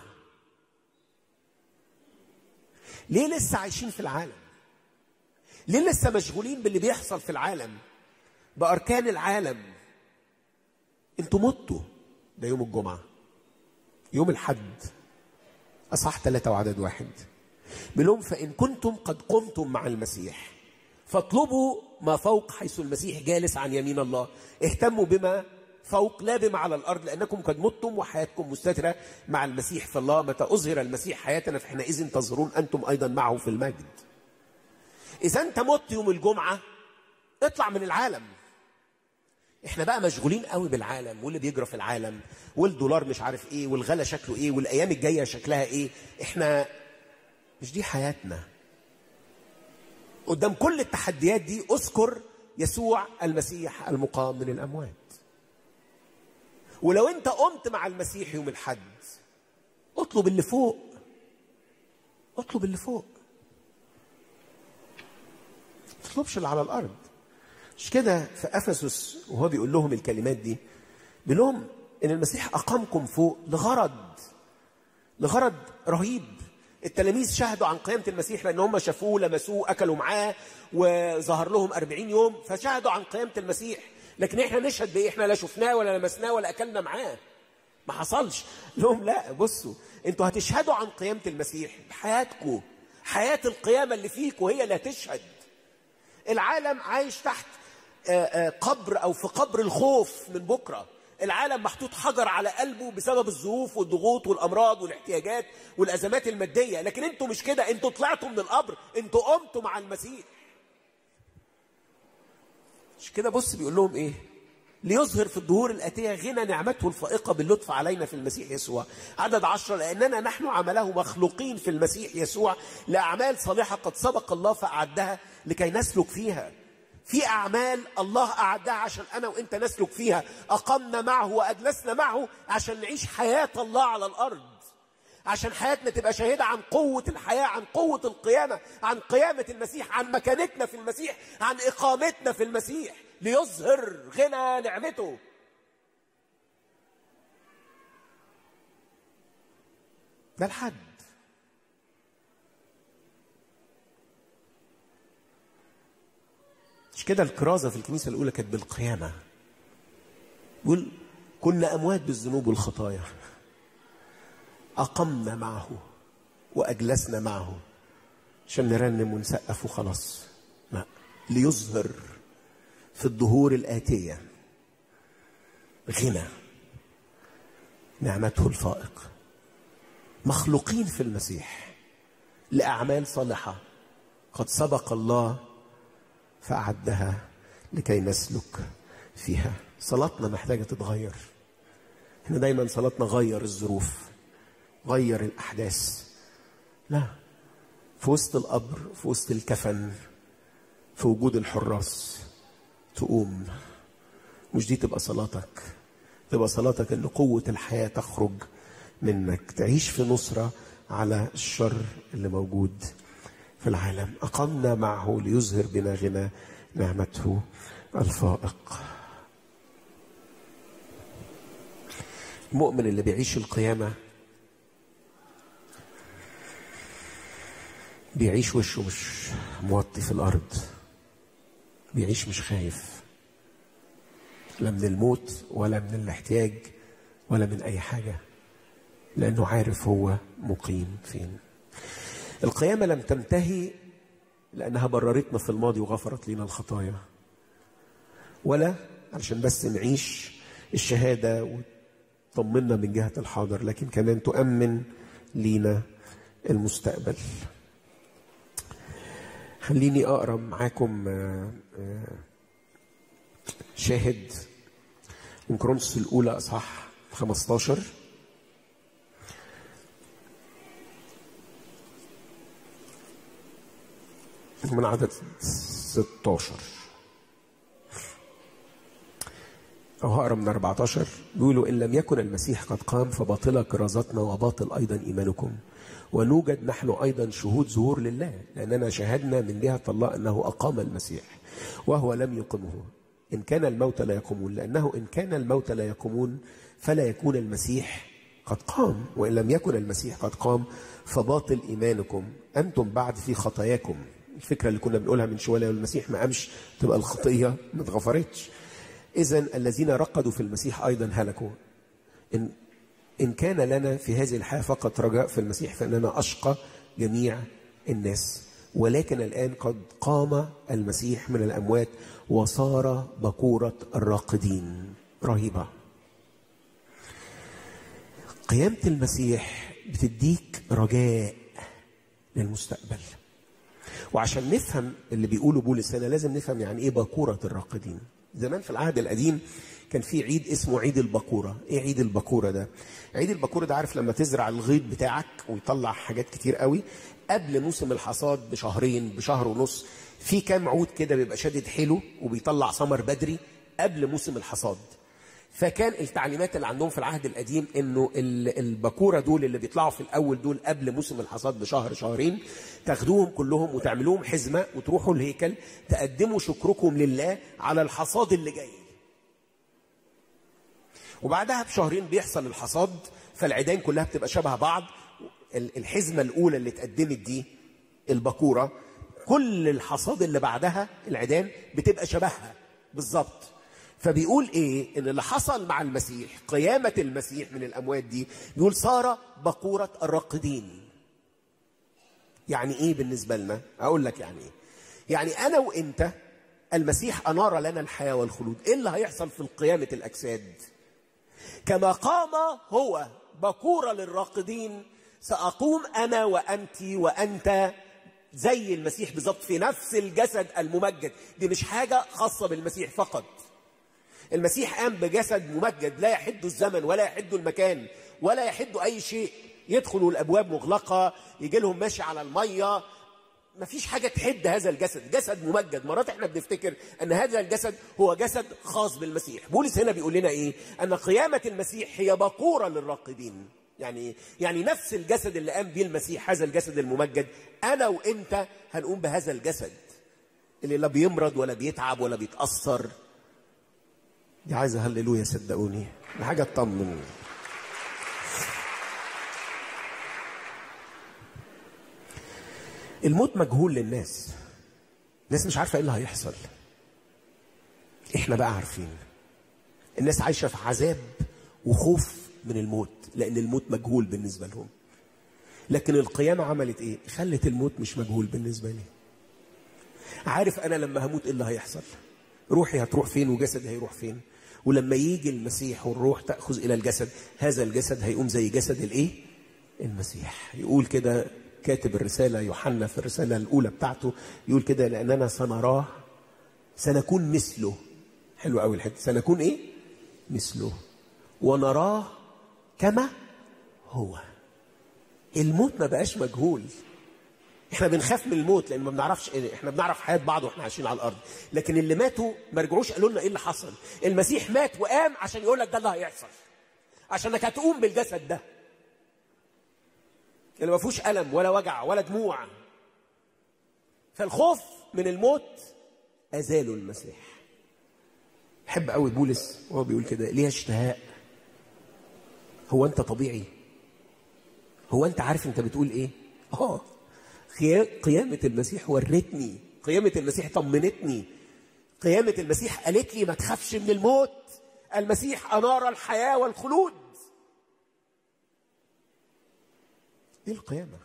ليه لسه عايشين في العالم ليه لسه مشغولين باللي بيحصل في العالم بأركان العالم انتوا متوا ده يوم الجمعة يوم الحد أصح ثلاثة وعدد واحد بيقول لهم فإن كنتم قد قمتم مع المسيح فاطلبوا ما فوق حيث المسيح جالس عن يمين الله اهتموا بما فوق لا بما على الارض لانكم قد متم وحياتكم مستتره مع المسيح في الله متى اظهر المسيح حياتنا فحينئذ تظهرون انتم ايضا معه في المجد. اذا انت مت يوم الجمعه اطلع من العالم. احنا بقى مشغولين قوي بالعالم واللي بيجرى في العالم والدولار مش عارف ايه والغلا شكله ايه والايام الجايه شكلها ايه احنا مش دي حياتنا قدام كل التحديات دي اذكر يسوع المسيح المقام من الاموات ولو انت قمت مع المسيح يوم الحد اطلب اللي فوق اطلب اللي فوق ما تطلبش اللي على الارض مش كده في افسس وهو بيقول لهم الكلمات دي بيقول لهم ان المسيح اقامكم فوق لغرض لغرض رهيب التلاميذ شهدوا عن قيامة المسيح لأن هم شافوه لمسوه أكلوا معاه وظهر لهم أربعين يوم فشهدوا عن قيامة المسيح لكن احنا نشهد بايه احنا لا شفناه ولا لمسناه ولا اكلنا معاه ما حصلش لهم لا بصوا انتوا هتشهدوا عن قيامة المسيح بحياتكم حياة القيامة اللي فيكم هي اللي هتشهد العالم عايش تحت آآ آآ قبر او في قبر الخوف من بكرة العالم محطوط حجر على قلبه بسبب الظروف والضغوط والامراض والاحتياجات والازمات الماديه لكن انتوا مش كده انتوا طلعتوا من القبر انتوا قمتوا مع المسيح مش كده بص بيقول لهم ايه ليظهر في الظهور الآتية غنى نعمته الفائقة باللطف علينا في المسيح يسوع عدد عشرة لأننا نحن عمله مخلوقين في المسيح يسوع لأعمال صالحة قد سبق الله فأعدها لكي نسلك فيها في أعمال الله أعدها عشان أنا وإنت نسلك فيها أقمنا معه وأجلسنا معه عشان نعيش حياة الله على الأرض عشان حياتنا تبقى شاهدة عن قوة الحياة عن قوة القيامة عن قيامة المسيح عن مكانتنا في المسيح عن إقامتنا في المسيح ليظهر غنى نعمته ده الحد مش كده الكرازة في الكنيسة الأولى كانت بالقيامة يقول كنا أموات بالذنوب والخطايا أقمنا معه وأجلسنا معه عشان نرنم ونسقف وخلاص لا ليظهر في الظهور الآتية غنى نعمته الفائق مخلوقين في المسيح لأعمال صالحة قد سبق الله فأعدها لكي نسلك فيها صلاتنا محتاجة تتغير احنا دايما صلاتنا غير الظروف غير الأحداث لا في وسط القبر في وسط الكفن في وجود الحراس تقوم مش دي تبقى صلاتك تبقى صلاتك ان قوة الحياة تخرج منك تعيش في نصرة على الشر اللي موجود في العالم أقمنا معه ليظهر بنا غنى نعمته الفائق المؤمن اللي بيعيش القيامة بيعيش وشه مش موطي في الأرض بيعيش مش خايف لا من الموت ولا من الاحتياج ولا من أي حاجة لأنه عارف هو مقيم فين القيامة لم تنتهي لأنها بررتنا في الماضي وغفرت لنا الخطايا ولا علشان بس نعيش الشهادة وتطمنا من جهة الحاضر لكن كمان تؤمن لينا المستقبل خليني أقرأ معاكم آه، آه، شاهد من كرونس الأولى أصحاح 15 من عدد 16 أو هقرا من 14 بيقولوا إن لم يكن المسيح قد قام فباطلة كرازتنا وباطل أيضا إيمانكم ونوجد نحن أيضا شهود ظهور لله لأننا شهدنا من جهة الله أنه أقام المسيح وهو لم يقمه إن كان الموت لا يقومون لأنه إن كان الموت لا يقومون فلا يكون المسيح قد قام وإن لم يكن المسيح قد قام فباطل إيمانكم أنتم بعد في خطاياكم الفكرة اللي كنا بنقولها من شوية لو المسيح ما قامش تبقى الخطية ما اتغفرتش إذا الذين رقدوا في المسيح أيضا هلكوا إن إن كان لنا في هذه الحياة فقط رجاء في المسيح فإننا أشقى جميع الناس ولكن الآن قد قام المسيح من الأموات وصار بكورة الراقدين رهيبة قيامة المسيح بتديك رجاء للمستقبل وعشان نفهم اللي بيقوله بولس هنا لازم نفهم يعني ايه باكورة الراقدين زمان في العهد القديم كان في عيد اسمه عيد البكورة ايه عيد البكورة ده عيد البكورة ده عارف لما تزرع الغيط بتاعك ويطلع حاجات كتير قوي قبل موسم الحصاد بشهرين بشهر ونص في كام عود كده بيبقى شادد حلو وبيطلع ثمر بدري قبل موسم الحصاد فكان التعليمات اللي عندهم في العهد القديم انه ال- البكوره دول اللي بيطلعوا في الاول دول قبل موسم الحصاد بشهر شهرين تاخدوهم كلهم وتعملوهم حزمه وتروحوا الهيكل تقدموا شكركم لله على الحصاد اللي جاي. وبعدها بشهرين بيحصل الحصاد فالعيدان كلها بتبقى شبه بعض ال- الحزمه الاولى اللي اتقدمت دي البكوره كل الحصاد اللي بعدها العيدان بتبقى شبهها بالظبط فبيقول ايه ان اللي حصل مع المسيح قيامه المسيح من الاموات دي بيقول صار بقوره الراقدين يعني ايه بالنسبه لنا اقول لك يعني ايه يعني انا وانت المسيح انار لنا الحياه والخلود ايه اللي هيحصل في قيامه الاجساد كما قام هو بكورة للراقدين سأقوم أنا وأنت وأنت زي المسيح بالظبط في نفس الجسد الممجد دي مش حاجة خاصة بالمسيح فقط المسيح قام بجسد ممجد لا يحد الزمن ولا يحد المكان ولا يحد أي شيء يدخلوا الأبواب مغلقة يجي لهم ماشي على المية مفيش حاجة تحد هذا الجسد جسد ممجد مرات احنا بنفتكر أن هذا الجسد هو جسد خاص بالمسيح بولس هنا بيقول لنا إيه أن قيامة المسيح هي بقورة للراقدين يعني يعني نفس الجسد اللي قام بيه المسيح هذا الجسد الممجد أنا وأنت هنقوم بهذا الجسد اللي لا بيمرض ولا بيتعب ولا بيتأثر دي عايزة هللويا صدقوني دي حاجة تطمن الموت مجهول للناس الناس مش عارفة ايه اللي هيحصل احنا بقى عارفين الناس عايشة في عذاب وخوف من الموت لأن الموت مجهول بالنسبة لهم لكن القيامة عملت ايه خلت الموت مش مجهول بالنسبة لي عارف أنا لما هموت ايه اللي هيحصل روحي هتروح فين وجسدي هيروح فين ولما يجي المسيح والروح تأخذ إلى الجسد هذا الجسد هيقوم زي جسد الإيه؟ المسيح يقول كده كاتب الرسالة يوحنا في الرسالة الأولى بتاعته يقول كده لأننا سنراه سنكون مثله حلو قوي الحته سنكون إيه؟ مثله ونراه كما هو الموت ما بقاش مجهول احنا بنخاف من الموت لان ما بنعرفش إيه. احنا بنعرف حياه بعض واحنا عايشين على الارض لكن اللي ماتوا ما رجعوش قالوا لنا ايه اللي حصل المسيح مات وقام عشان يقول لك ده اللي هيحصل عشانك هتقوم بالجسد ده اللي ما فيهوش الم ولا وجع ولا دموع فالخوف من الموت ازاله المسيح بحب قوي بولس وهو بيقول كده ليه اشتهاء هو انت طبيعي هو انت عارف انت بتقول ايه اه قيا- قيامة المسيح ورتني قيامة المسيح طمنتني قيامة المسيح قالت لي ما تخافش من الموت المسيح أنار الحياة والخلود ايه القيامة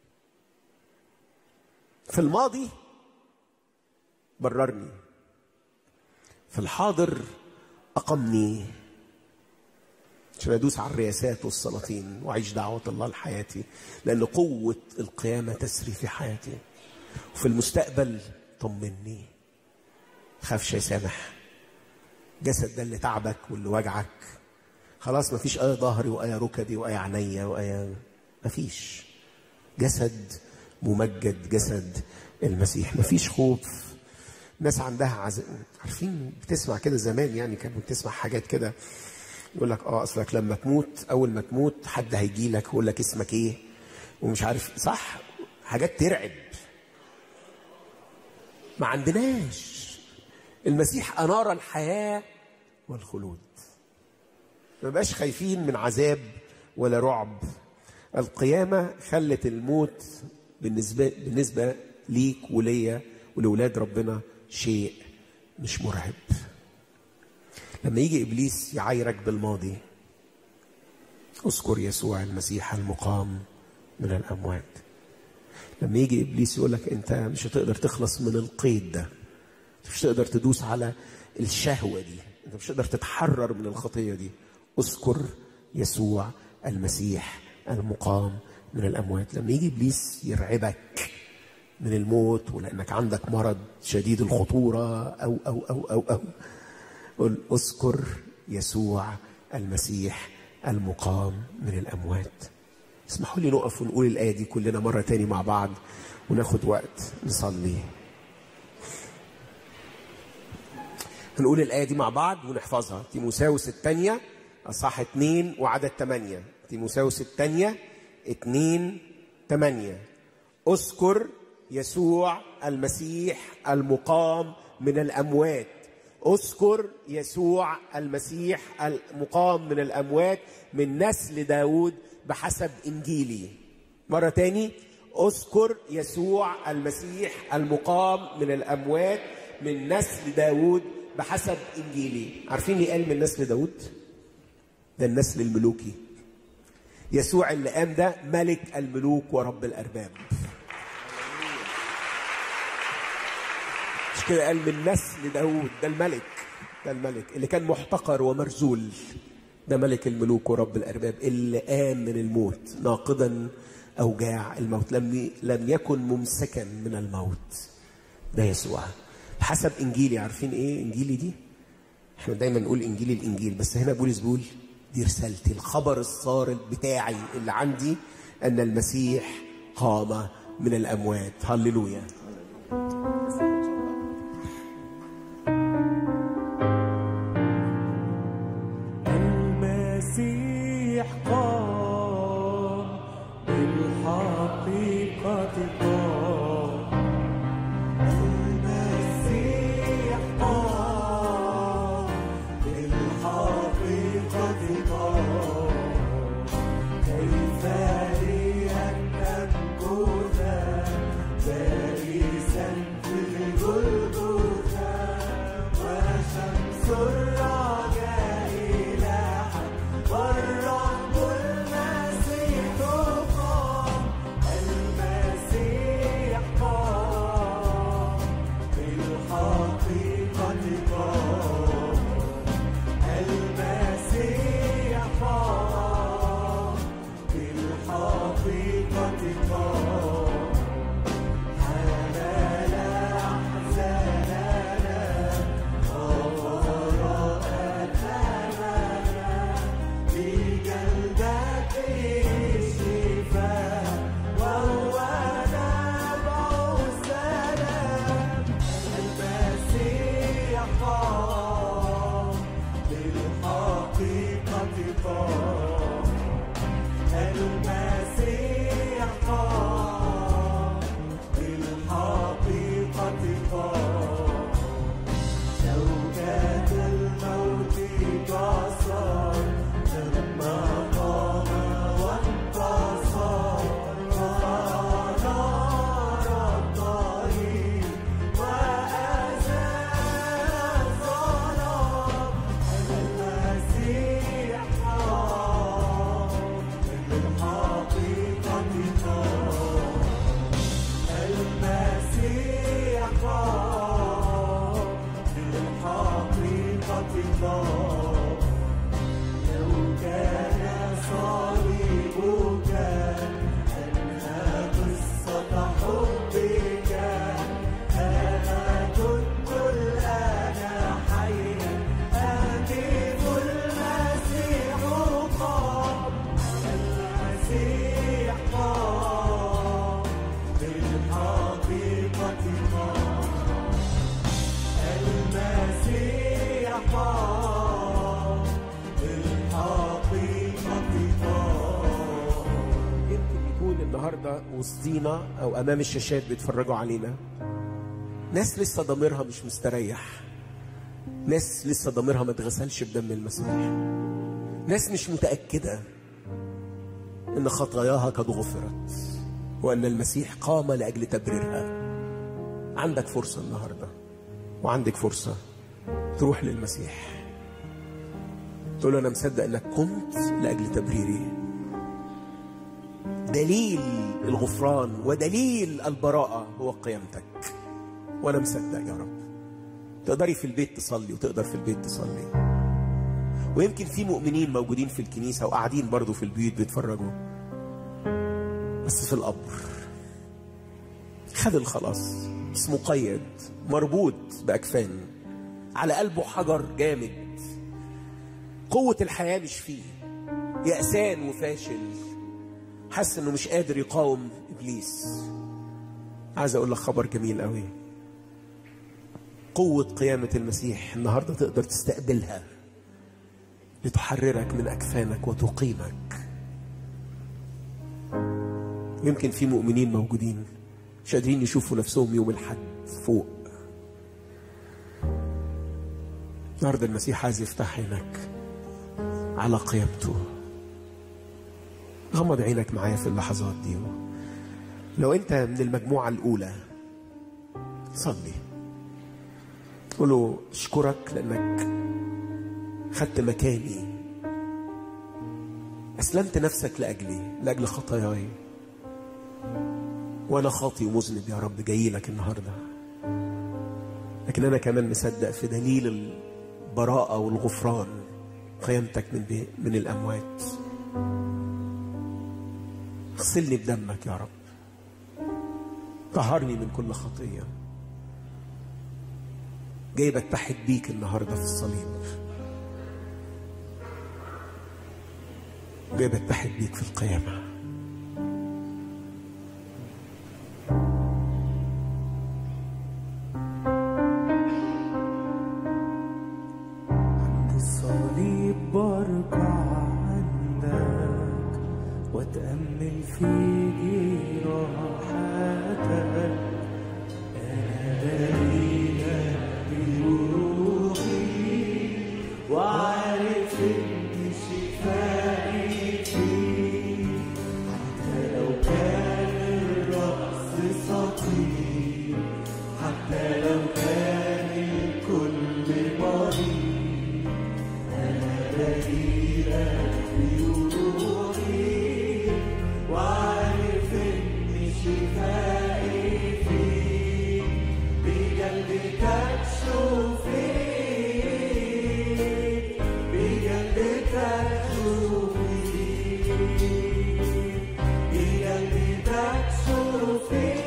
في الماضي بررني في الحاضر أقمني عشان ادوس على الرياسات والسلاطين واعيش دعوه الله لحياتي لان قوه القيامه تسري في حياتي وفي المستقبل طمني خافش يا سامح جسد ده اللي تعبك واللي وجعك خلاص مفيش اي ظهري واي ركبي واي عينيا واي مفيش جسد ممجد جسد المسيح مفيش خوف ناس عندها عز... عارفين بتسمع كده زمان يعني كانت بتسمع حاجات كده يقول لك اه اصلك لما تموت اول ما تموت حد هيجي لك يقول لك اسمك ايه ومش عارف صح حاجات ترعب ما عندناش المسيح انار الحياه والخلود ما بقاش خايفين من عذاب ولا رعب القيامه خلت الموت بالنسبه بالنسبه ليك وليا ولولاد ربنا شيء مش مرعب لما يجي ابليس يعايرك بالماضي اذكر يسوع المسيح المقام من الاموات لما يجي ابليس يقول لك انت مش هتقدر تخلص من القيد ده مش هتقدر تدوس على الشهوه دي انت مش هتقدر تتحرر من الخطيه دي اذكر يسوع المسيح المقام من الاموات لما يجي ابليس يرعبك من الموت ولانك عندك مرض شديد الخطوره او او او او, أو. قل اذكر يسوع المسيح المقام من الاموات اسمحوا لي نقف ونقول الايه دي كلنا مره تاني مع بعض وناخد وقت نصلي هنقول الآية دي مع بعض ونحفظها تيموساوس الثانية أصح اتنين وعدد ثمانية تيموساوس الثانية اتنين ثمانية اذكر يسوع المسيح المقام من الأموات اذكر يسوع المسيح المقام من الأموات من نسل داود بحسب إنجيلي مرة تاني اذكر يسوع المسيح المقام من الأموات من نسل داود بحسب إنجيلي عارفين ليه قال من نسل داود ده النسل الملوكي يسوع اللي قام ده ملك الملوك ورب الأرباب مش كده قال من نسل داود ده الملك ده الملك اللي كان محتقر ومرزول ده ملك الملوك ورب الأرباب اللي قام من الموت ناقضا أوجاع الموت لم لم يكن ممسكا من الموت ده يسوع حسب إنجيلي عارفين إيه إنجيلي دي؟ احنا دايما نقول إنجيل الإنجيل بس هنا بولس بيقول دي رسالتي الخبر الصارم بتاعي اللي عندي أن المسيح قام من الأموات هللويا المسيح قام بالحقيقة قام المسيح قام بالحقيقة قام كيف لي أن أمكث بارزا في الجلجثة وشمس الرجاء لاحت والرب المسيح قام المسيح قام بالحقيقة قام المسيح قام بالحقيقة قام حمل أحزاننا وبرأ ثمنا بجلدته الشفاء وهو نبع السلام المسيح قام بالحقيقة قام المسيح قام بالحقيقة قام شوكة الموت كسر لما قام وانتصر ونار الطريق وأزال الظلام المسيح قام بالحقيقة قام المسيح قام بالحقيقة قام لو كان صليبك أنهى قصة حبك أنا كنت الآن حيا أهتف المسيح قام المسيح قام بالحقيقة قام المسيح قام بالحقيقة قام يمكن يكون النهارده وسطينا او امام الشاشات بيتفرجوا علينا ناس لسه ضميرها مش مستريح ناس لسه ضميرها ما اتغسلش بدم المسيح ناس مش متاكده ان خطاياها قد غفرت وان المسيح قام لاجل تبريرها عندك فرصه النهارده وعندك فرصه تروح للمسيح تقول له انا مصدق انك قمت لاجل تبريري دليل الغفران ودليل البراءة هو قيامتك وأنا مصدق يا رب تقدري في البيت تصلي وتقدر في البيت تصلي ويمكن في مؤمنين موجودين في الكنيسة وقاعدين برضو في البيوت بيتفرجوا بس في القبر خد الخلاص بس مقيد مربوط بأكفان على قلبه حجر جامد قوة الحياة مش فيه يأسان وفاشل حاسس انه مش قادر يقاوم ابليس عايز اقول لك خبر جميل قوي قوة قيامة المسيح النهاردة تقدر تستقبلها لتحررك من أكفانك وتقيمك يمكن في مؤمنين موجودين مش قادرين يشوفوا نفسهم يوم الحد فوق النهاردة المسيح عايز يفتح عينك على قيامته غمض عينك معايا في اللحظات دي لو انت من المجموعة الأولى صلي قول له اشكرك لأنك خدت مكاني أسلمت نفسك لأجلي لأجل خطاياي وأنا خاطي ومذنب يا رب جاي لك النهاردة لكن أنا كمان مصدق في دليل البراءة والغفران قيامتك من بي من الأموات اغسلني بدمك يا رب طهرني من كل خطية جاي بتحد بيك النهاردة في الصليب جاي بتحد بيك في القيامة عند الصليب بركع عندك واتأمل في جراحاتك أنا دليلك بروحي وعارف إن شفائي فيك حتى لو كان الرأس سقيم حتى لو كان الكل مريض أنا دليلك بروحي وعارف إن شفائي فيك بقلبك تشوف فيك بقلبك تشوف فيك بقلبك تشوف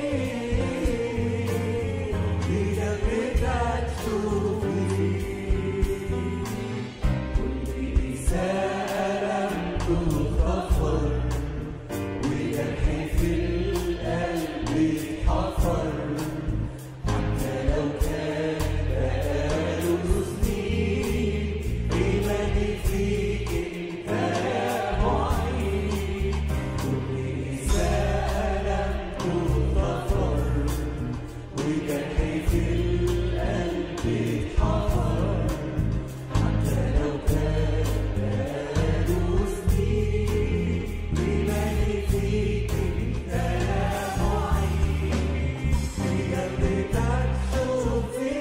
فيك بقلبك تشوف فيك كل إساءة لم تغفر وجرح في القلب اتحفر حتى لو كان بقاله سنين إيماني فيك أنت يا معين كل إساءة لم تغفر وجرح في القلب اتحفر حتى لو كان بقاله سنين إيماني فيك أنت يا معين بجنبك تشوف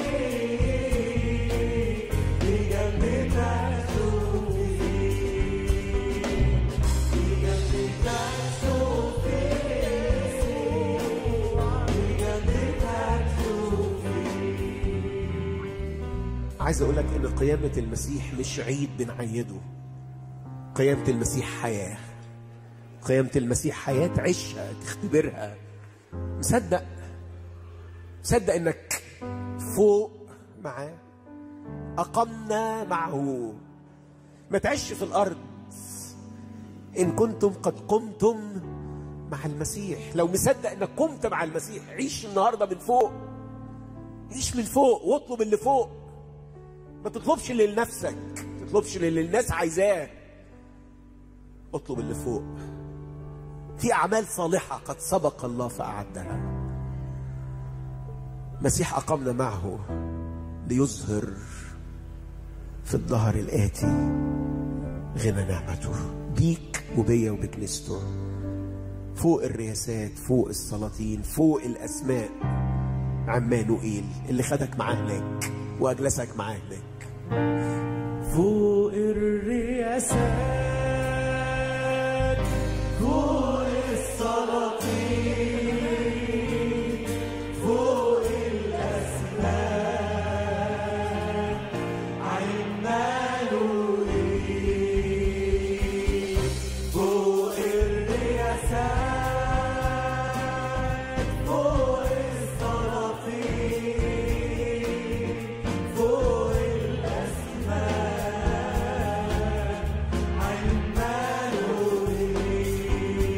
فيك بجنبك تشوف فيك بجنبك تشوف فيك بجنبك تشوف عايز اقول لك ان قيامة المسيح مش عيد بنعيده قيامة المسيح حياة قيامة المسيح حياة تعيشها تختبرها مصدق مصدق انك فوق معاه اقمنا معه ما تعيش في الارض ان كنتم قد قمتم مع المسيح لو مصدق انك قمت مع المسيح عيش النهارده من فوق عيش من فوق واطلب اللي فوق ما تطلبش اللي لنفسك ما تطلبش اللي الناس عايزاه اطلب اللي فوق في اعمال صالحه قد سبق الله فاعدها مسيح اقمنا معه ليظهر في الظهر الاتي غنى نعمته بيك وبيا وبكنيسته فوق الرياسات فوق السلاطين فوق الاسماء عمانوئيل اللي خدك معاه هناك واجلسك معاه هناك فوق الرياسات فوق السلاطين فوق الأسماء عمانوئيل فوق الرياسات فوق السلاطين فوق الأسماء عمانوئيل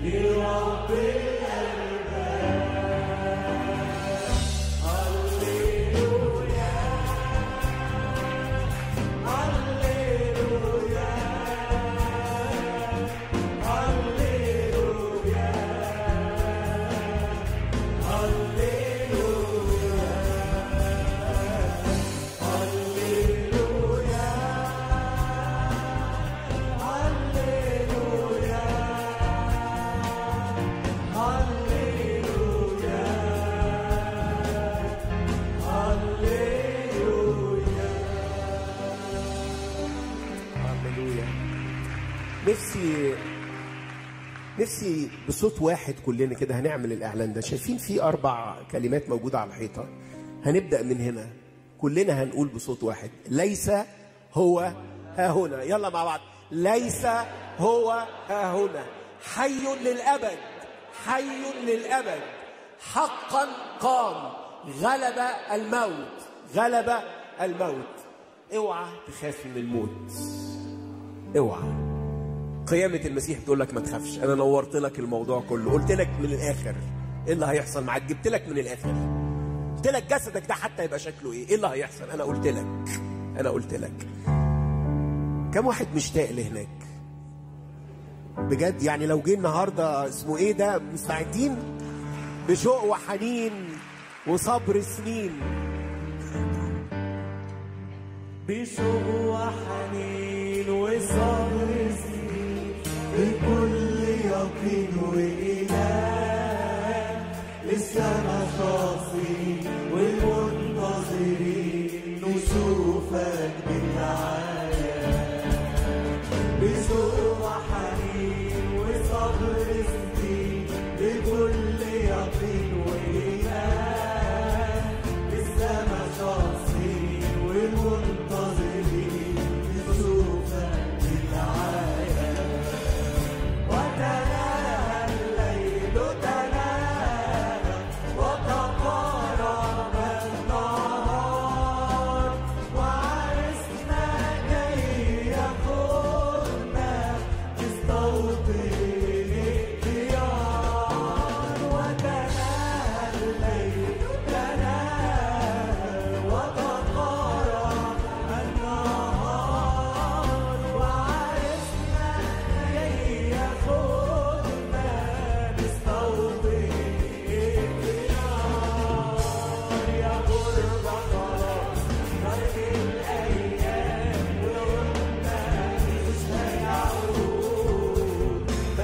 هللويا نفسي نفسي بصوت واحد كلنا كده هنعمل الاعلان ده شايفين في اربع كلمات موجوده على الحيطه هنبدا من هنا كلنا هنقول بصوت واحد ليس هو ها هنا يلا مع بعض ليس هو ها هنا حي للابد حي للابد حقا قام غلب الموت غلب الموت اوعى تخاف من الموت اوعى قيامة المسيح بتقول لك ما تخافش انا نورت لك الموضوع كله قلت لك من الاخر ايه اللي هيحصل معاك جبت لك من الاخر قلت لك جسدك ده حتى يبقى شكله ايه ايه اللي هيحصل انا قلت لك انا قلت لك كم واحد مشتاق لهناك بجد يعني لو جه النهارده اسمه ايه ده مستعدين بشوق وحنين وصبر سنين بشوق وحنين وصبر سنين بكل يقين وإيمان لسه شاصين والمنتظرين نشوفك بالعالم بشوق وحنين وصبر سنين بكل يقين وإيمان لسه ما شاصين والمنتظرين نشوفك بالعالم وتنام الليل تنام وتقارب النهار وعرسنا جاي ياخدنا تستوطن الاختيار وتنام الليل تنام وتقارب النهار وعرسنا جاي ياخدنا تستوطن الاختيار يا غربة خلاص مرت الأيام وقلنا مش هيعود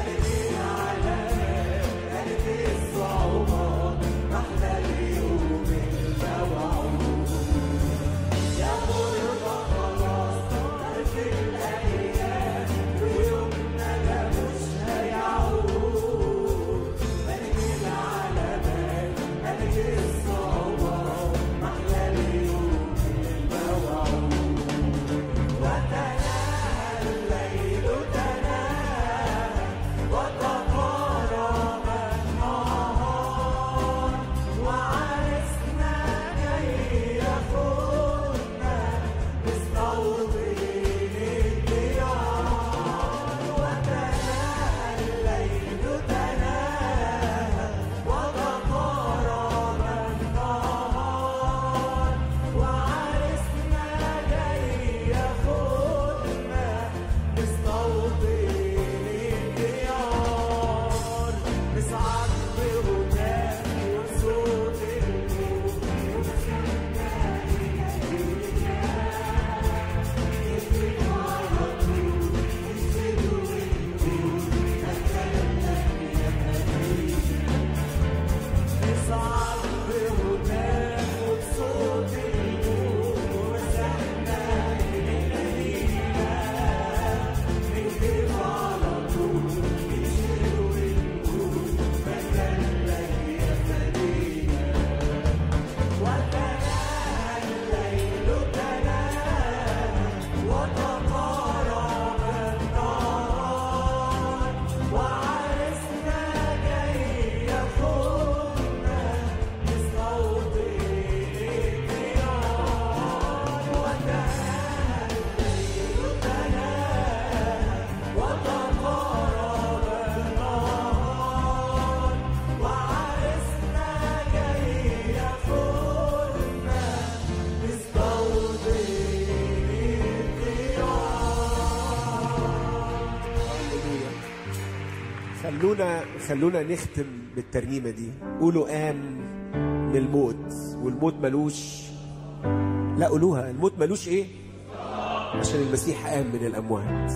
خلونا خلونا نختم بالترنيمة دي قولوا قام من الموت والموت ملوش لا قولوها الموت ملوش ايه عشان المسيح قام من الأموات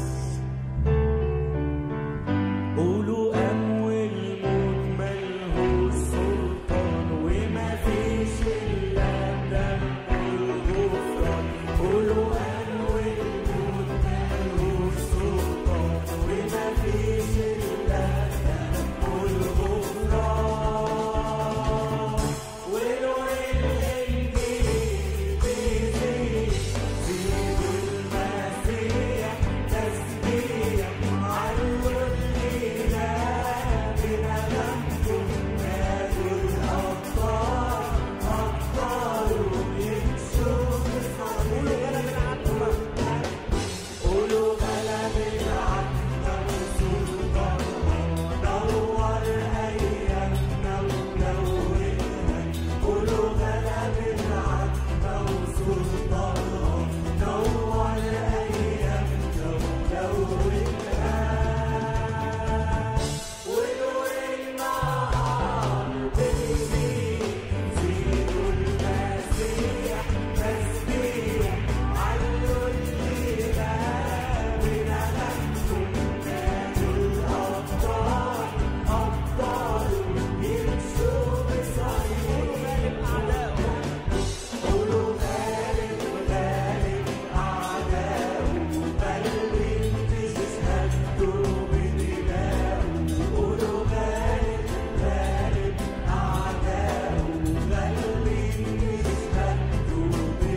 قولوا قام والموت ملهوش سلطان وما فيش الا دم الغفران قولوا قام والموت ملهوش سلطان وما فيش الا دم الغفران ولو الانجيل بيزيد زيدوا المسيح تسبيح علوا الاله بندمكم نادوا الابطال ابطالوا يمشوا بصليب قولوا غلب العتمة وسلطانها نور أيامنا ونورها قولوا غلب العتمة وسلطانها نور أيامنا ونورها ونور النهار بيزيد زيدوا المسيح تسبيح علوا الإله بندمكم نادوا الأبطال أبطال يمشوا بصليب قولوا غالب غالب أعداؤه بل تشهدوا بدماؤه قولوا غالب غالب أعداؤه بل تشهدوا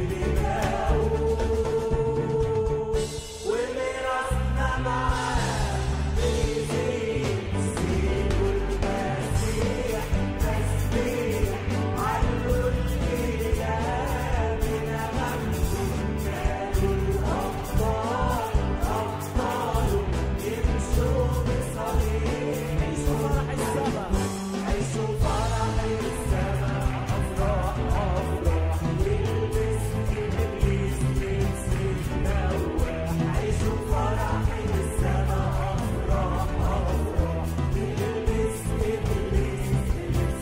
بدماؤه وميراثنا معاه بيزيد زيدوا المسيح تسبيح علوا الإله بندمكم نادوا الأبطال أبطال يمشوا بصليب عيشوا فرح السماء عيشوا فرح السماء أفراح أفراح يلبس إبليس لبس النواح عيشوا فرح السماء أفراح أفراح يلبس إبليس لبس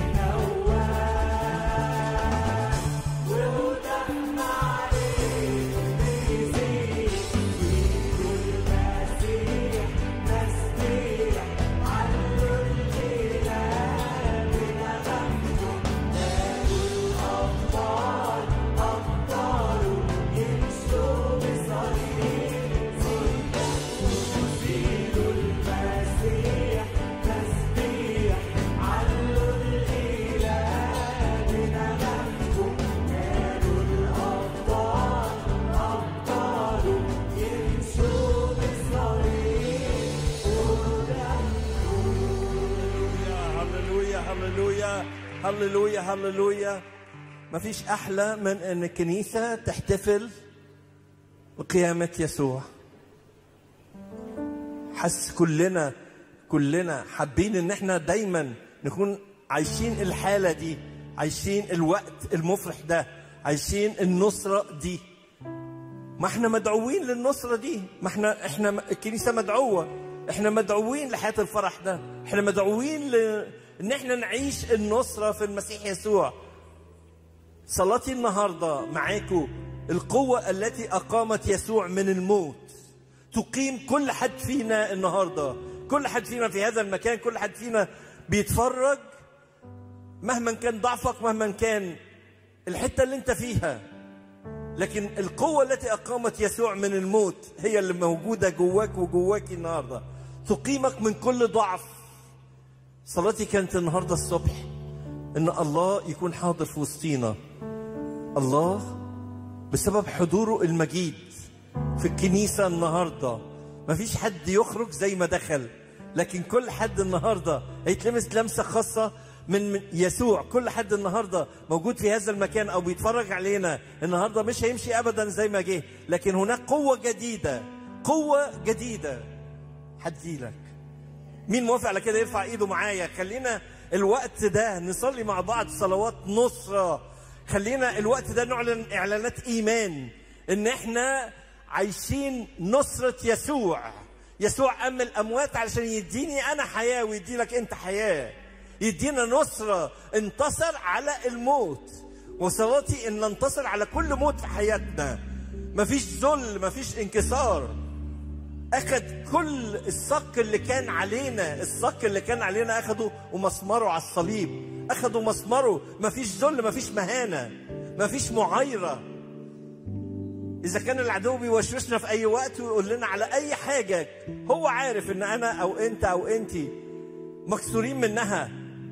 النواح وهدفنا عليه بيزيد زيدوا المسيح تسبيح علوا الإله بندمكم نادوا الأبطال أبطالوا يمشوا بصليب زيدوا المسيح تسبيح علوا الإله بندمكم نادوا الأبطال أبطالوا يمشوا بصليب هللويا هللويا هللويا هللويا ما فيش احلى من ان الكنيسه تحتفل بقيامه يسوع حس كلنا كلنا حابين ان احنا دايما نكون عايشين الحاله دي عايشين الوقت المفرح ده عايشين النصره دي ما احنا مدعوين للنصرة دي ما احنا احنا الكنيسة مدعوة احنا مدعوين لحياة الفرح ده احنا مدعوين ل... ان احنا نعيش النصرة في المسيح يسوع صلاتي النهاردة معاكم القوة التي أقامت يسوع من الموت تقيم كل حد فينا النهاردة كل حد فينا في هذا المكان كل حد فينا بيتفرج مهما كان ضعفك مهما كان الحتة اللي انت فيها لكن القوة التي أقامت يسوع من الموت هي اللي موجودة جواك وجواك النهاردة تقيمك من كل ضعف صلاتي كانت النهاردة الصبح إن الله يكون حاضر في وسطينا الله بسبب حضوره المجيد في الكنيسة النهاردة مفيش حد يخرج زي ما دخل لكن كل حد النهاردة هيتلمس لمسة خاصة من من يسوع كل حد النهارده موجود في هذا المكان او بيتفرج علينا النهارده مش هيمشي ابدا زي ما جه لكن هناك قوه جديده قوه جديده هتجيلك مين موافق على كده يرفع ايده معايا خلينا الوقت ده نصلي مع بعض صلوات نصره خلينا الوقت ده نعلن اعلانات ايمان ان احنا عايشين نصره يسوع يسوع قام من الاموات علشان يديني انا حياه ويدي لك انت حياه يدينا نصره انتصر على الموت وصلاتي ان ننتصر على كل موت في حياتنا مفيش ذل مفيش انكسار اخذ كل الصك اللي كان علينا الصك اللي كان علينا اخده ومسمره على الصليب اخده مسمره مفيش ذل مفيش مهانه مفيش معايره اذا كان العدو بيوشوشنا في اي وقت ويقول لنا على اي حاجه هو عارف ان انا او انت او انت مكسورين منها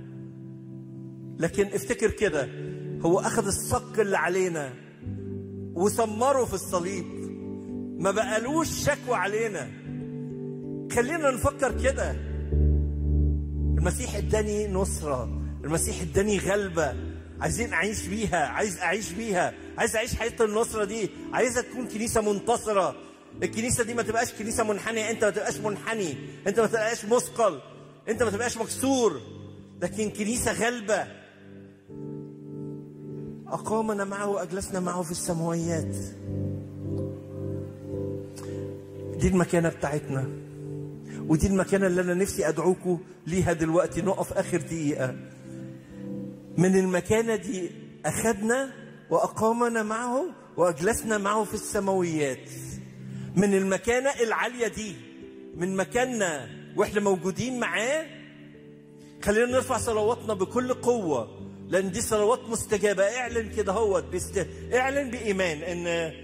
لكن افتكر كده هو اخذ الصك اللي علينا وسمره في الصليب ما بقالوش شكوى علينا خلينا نفكر كده المسيح اداني نصرة المسيح اداني غلبة عايزين اعيش بيها عايز اعيش بيها عايز اعيش حياة النصرة دي عايزها تكون كنيسة منتصرة الكنيسة دي ما تبقاش كنيسة منحنية انت ما تبقاش منحني انت ما تبقاش مثقل انت ما تبقاش مكسور لكن كنيسة غلبة أقامنا معه وأجلسنا معه في السماويات دي المكانة بتاعتنا ودي المكانة اللي أنا نفسي أدعوكم ليها دلوقتي نقف آخر دقيقة من المكانة دي أخذنا وأقامنا معه وأجلسنا معه في السماويات من المكانة العالية دي من مكاننا وإحنا موجودين معاه خلينا نرفع صلواتنا بكل قوة لأن دي صلوات مستجابة اعلن كده هو بست... اعلن بإيمان إن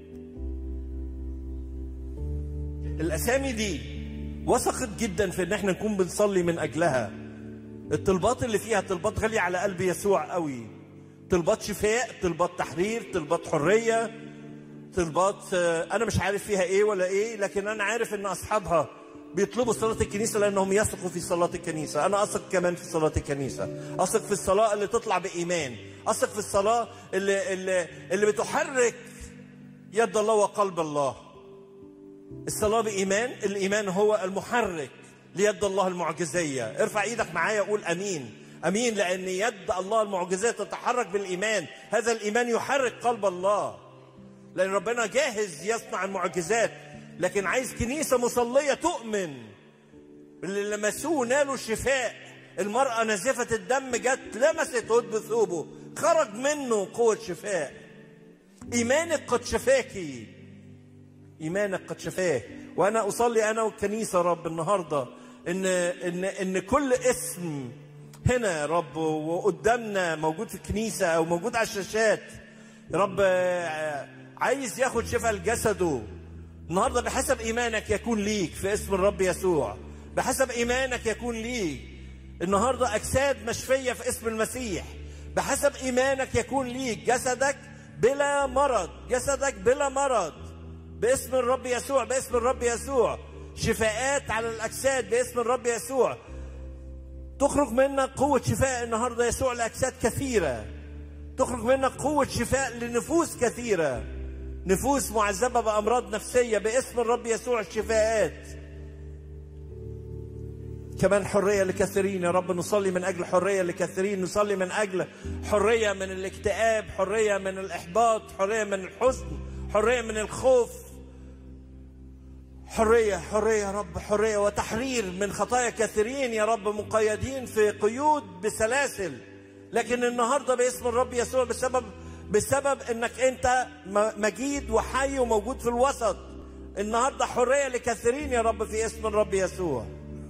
الأسامي دي وثقت جدا في إن احنا نكون بنصلي من أجلها الطلبات اللي فيها طلبات غالية على قلب يسوع قوي طلبات شفاء طلبات تحرير طلبات حرية طلبات آه، أنا مش عارف فيها إيه ولا إيه لكن أنا عارف إن أصحابها بيطلبوا صلاة الكنيسة لأنهم يثقوا في صلاة الكنيسة أنا أثق كمان في صلاة الكنيسة أثق في الصلاة اللي تطلع بإيمان أثق في الصلاة اللي, اللي, اللي بتحرك يد الله وقلب الله الصلاة بإيمان الإيمان هو المحرك ليد الله المعجزية ارفع ايدك معايا قول أمين أمين لأن يد الله المعجزية تتحرك بالإيمان هذا الإيمان يحرك قلب الله لأن ربنا جاهز يصنع المعجزات لكن عايز كنيسة مصلية تؤمن اللي لمسوه نالوا الشفاء المرأة نزفة الدم جت لمست هد بثوبه خرج منه قوة شفاء إيمانك قد شفاكي إيمانك قد شفاه وأنا أصلي أنا والكنيسة رب النهاردة إن إن إن كل اسم هنا يا رب وقدامنا موجود في الكنيسة أو موجود على الشاشات يا رب آه، عايز ياخد شفاء لجسده النهارده بحسب ايمانك يكون ليك في اسم الرب يسوع بحسب ايمانك يكون ليك النهارده اجساد مشفيه في اسم المسيح بحسب ايمانك يكون ليك جسدك بلا مرض جسدك بلا مرض باسم الرب يسوع باسم الرب يسوع شفاءات على الاجساد باسم الرب يسوع تخرج منك قوه شفاء النهارده يسوع لاجساد كثيره تخرج منك قوه شفاء لنفوس كثيره نفوس معذبة بأمراض نفسية باسم الرب يسوع الشفاءات كمان حرية لكثيرين يا رب نصلي من أجل حرية لكثيرين نصلي من أجل حرية من الاكتئاب حرية من الإحباط حرية من الحزن حرية من الخوف حرية حرية يا رب حرية وتحرير من خطايا كثيرين يا رب مقيدين في قيود بسلاسل لكن النهارده باسم الرب يسوع بسبب بسبب انك انت م- مجيد وحي وموجود في الوسط النهارده حريه لكثيرين يا رب في اسم الرب يسوع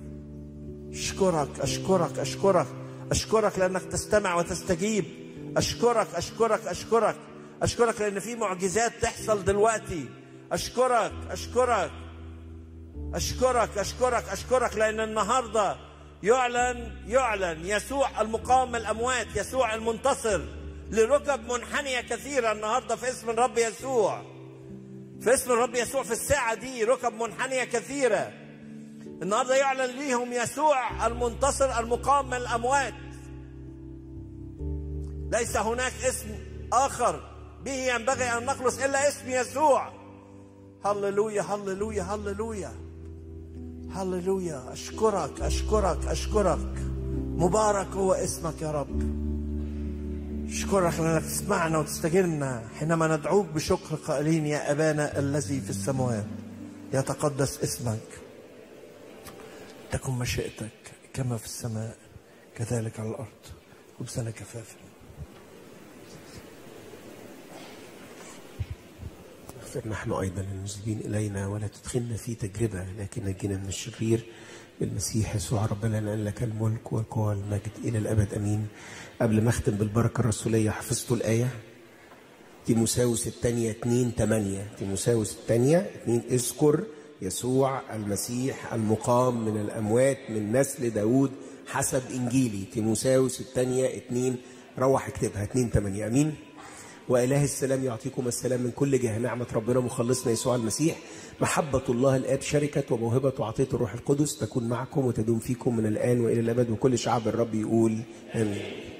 اشكرك اشكرك اشكرك اشكرك لانك تستمع وتستجيب اشكرك اشكرك اشكرك اشكرك لان في معجزات تحصل دلوقتي اشكرك اشكرك اشكرك اشكرك اشكرك لان النهارده يعلن يعلن يسوع المقام من الاموات يسوع المنتصر لركب منحنيه كثيره النهارده في اسم الرب يسوع في اسم الرب يسوع في الساعه دي ركب منحنيه كثيره النهارده يعلن ليهم يسوع المنتصر المقام من الاموات ليس هناك اسم اخر به ينبغي ان نخلص الا اسم يسوع هللويا هللويا هللويا هللويا اشكرك اشكرك اشكرك مبارك هو اسمك يا رب اشكرك لانك تسمعنا وتستجرنا حينما ندعوك بشكر قائلين يا ابانا الذي في السماوات يتقدس اسمك تكن مشيئتك كما في السماء كذلك على الأرض خبزنا كفافا اغفر نحن أيضا للمذنبين إلينا ولا تدخلنا في تجربة لكن نجنا من الشرير بالمسيح يسوع ربنا لأن لك الملك والقوة والمجد إلى الأبد أمين قبل ما أختم بالبركة الرسولية حفظتوا الآية تيموساوس الثانية 2 8 تيموساوس الثانية 2 اذكر يسوع المسيح المقام من الأموات من نسل داود حسب إنجيلي تيموساوس الثانية 2 روح اكتبها 2 8 أمين وإله السلام يعطيكم السلام من كل جهة نعمة ربنا مخلصنا يسوع المسيح محبة الله الآب شركة وموهبة وعطية الروح القدس تكون معكم وتدوم فيكم من الآن وإلى الأبد وكل شعب الرب يقول آمين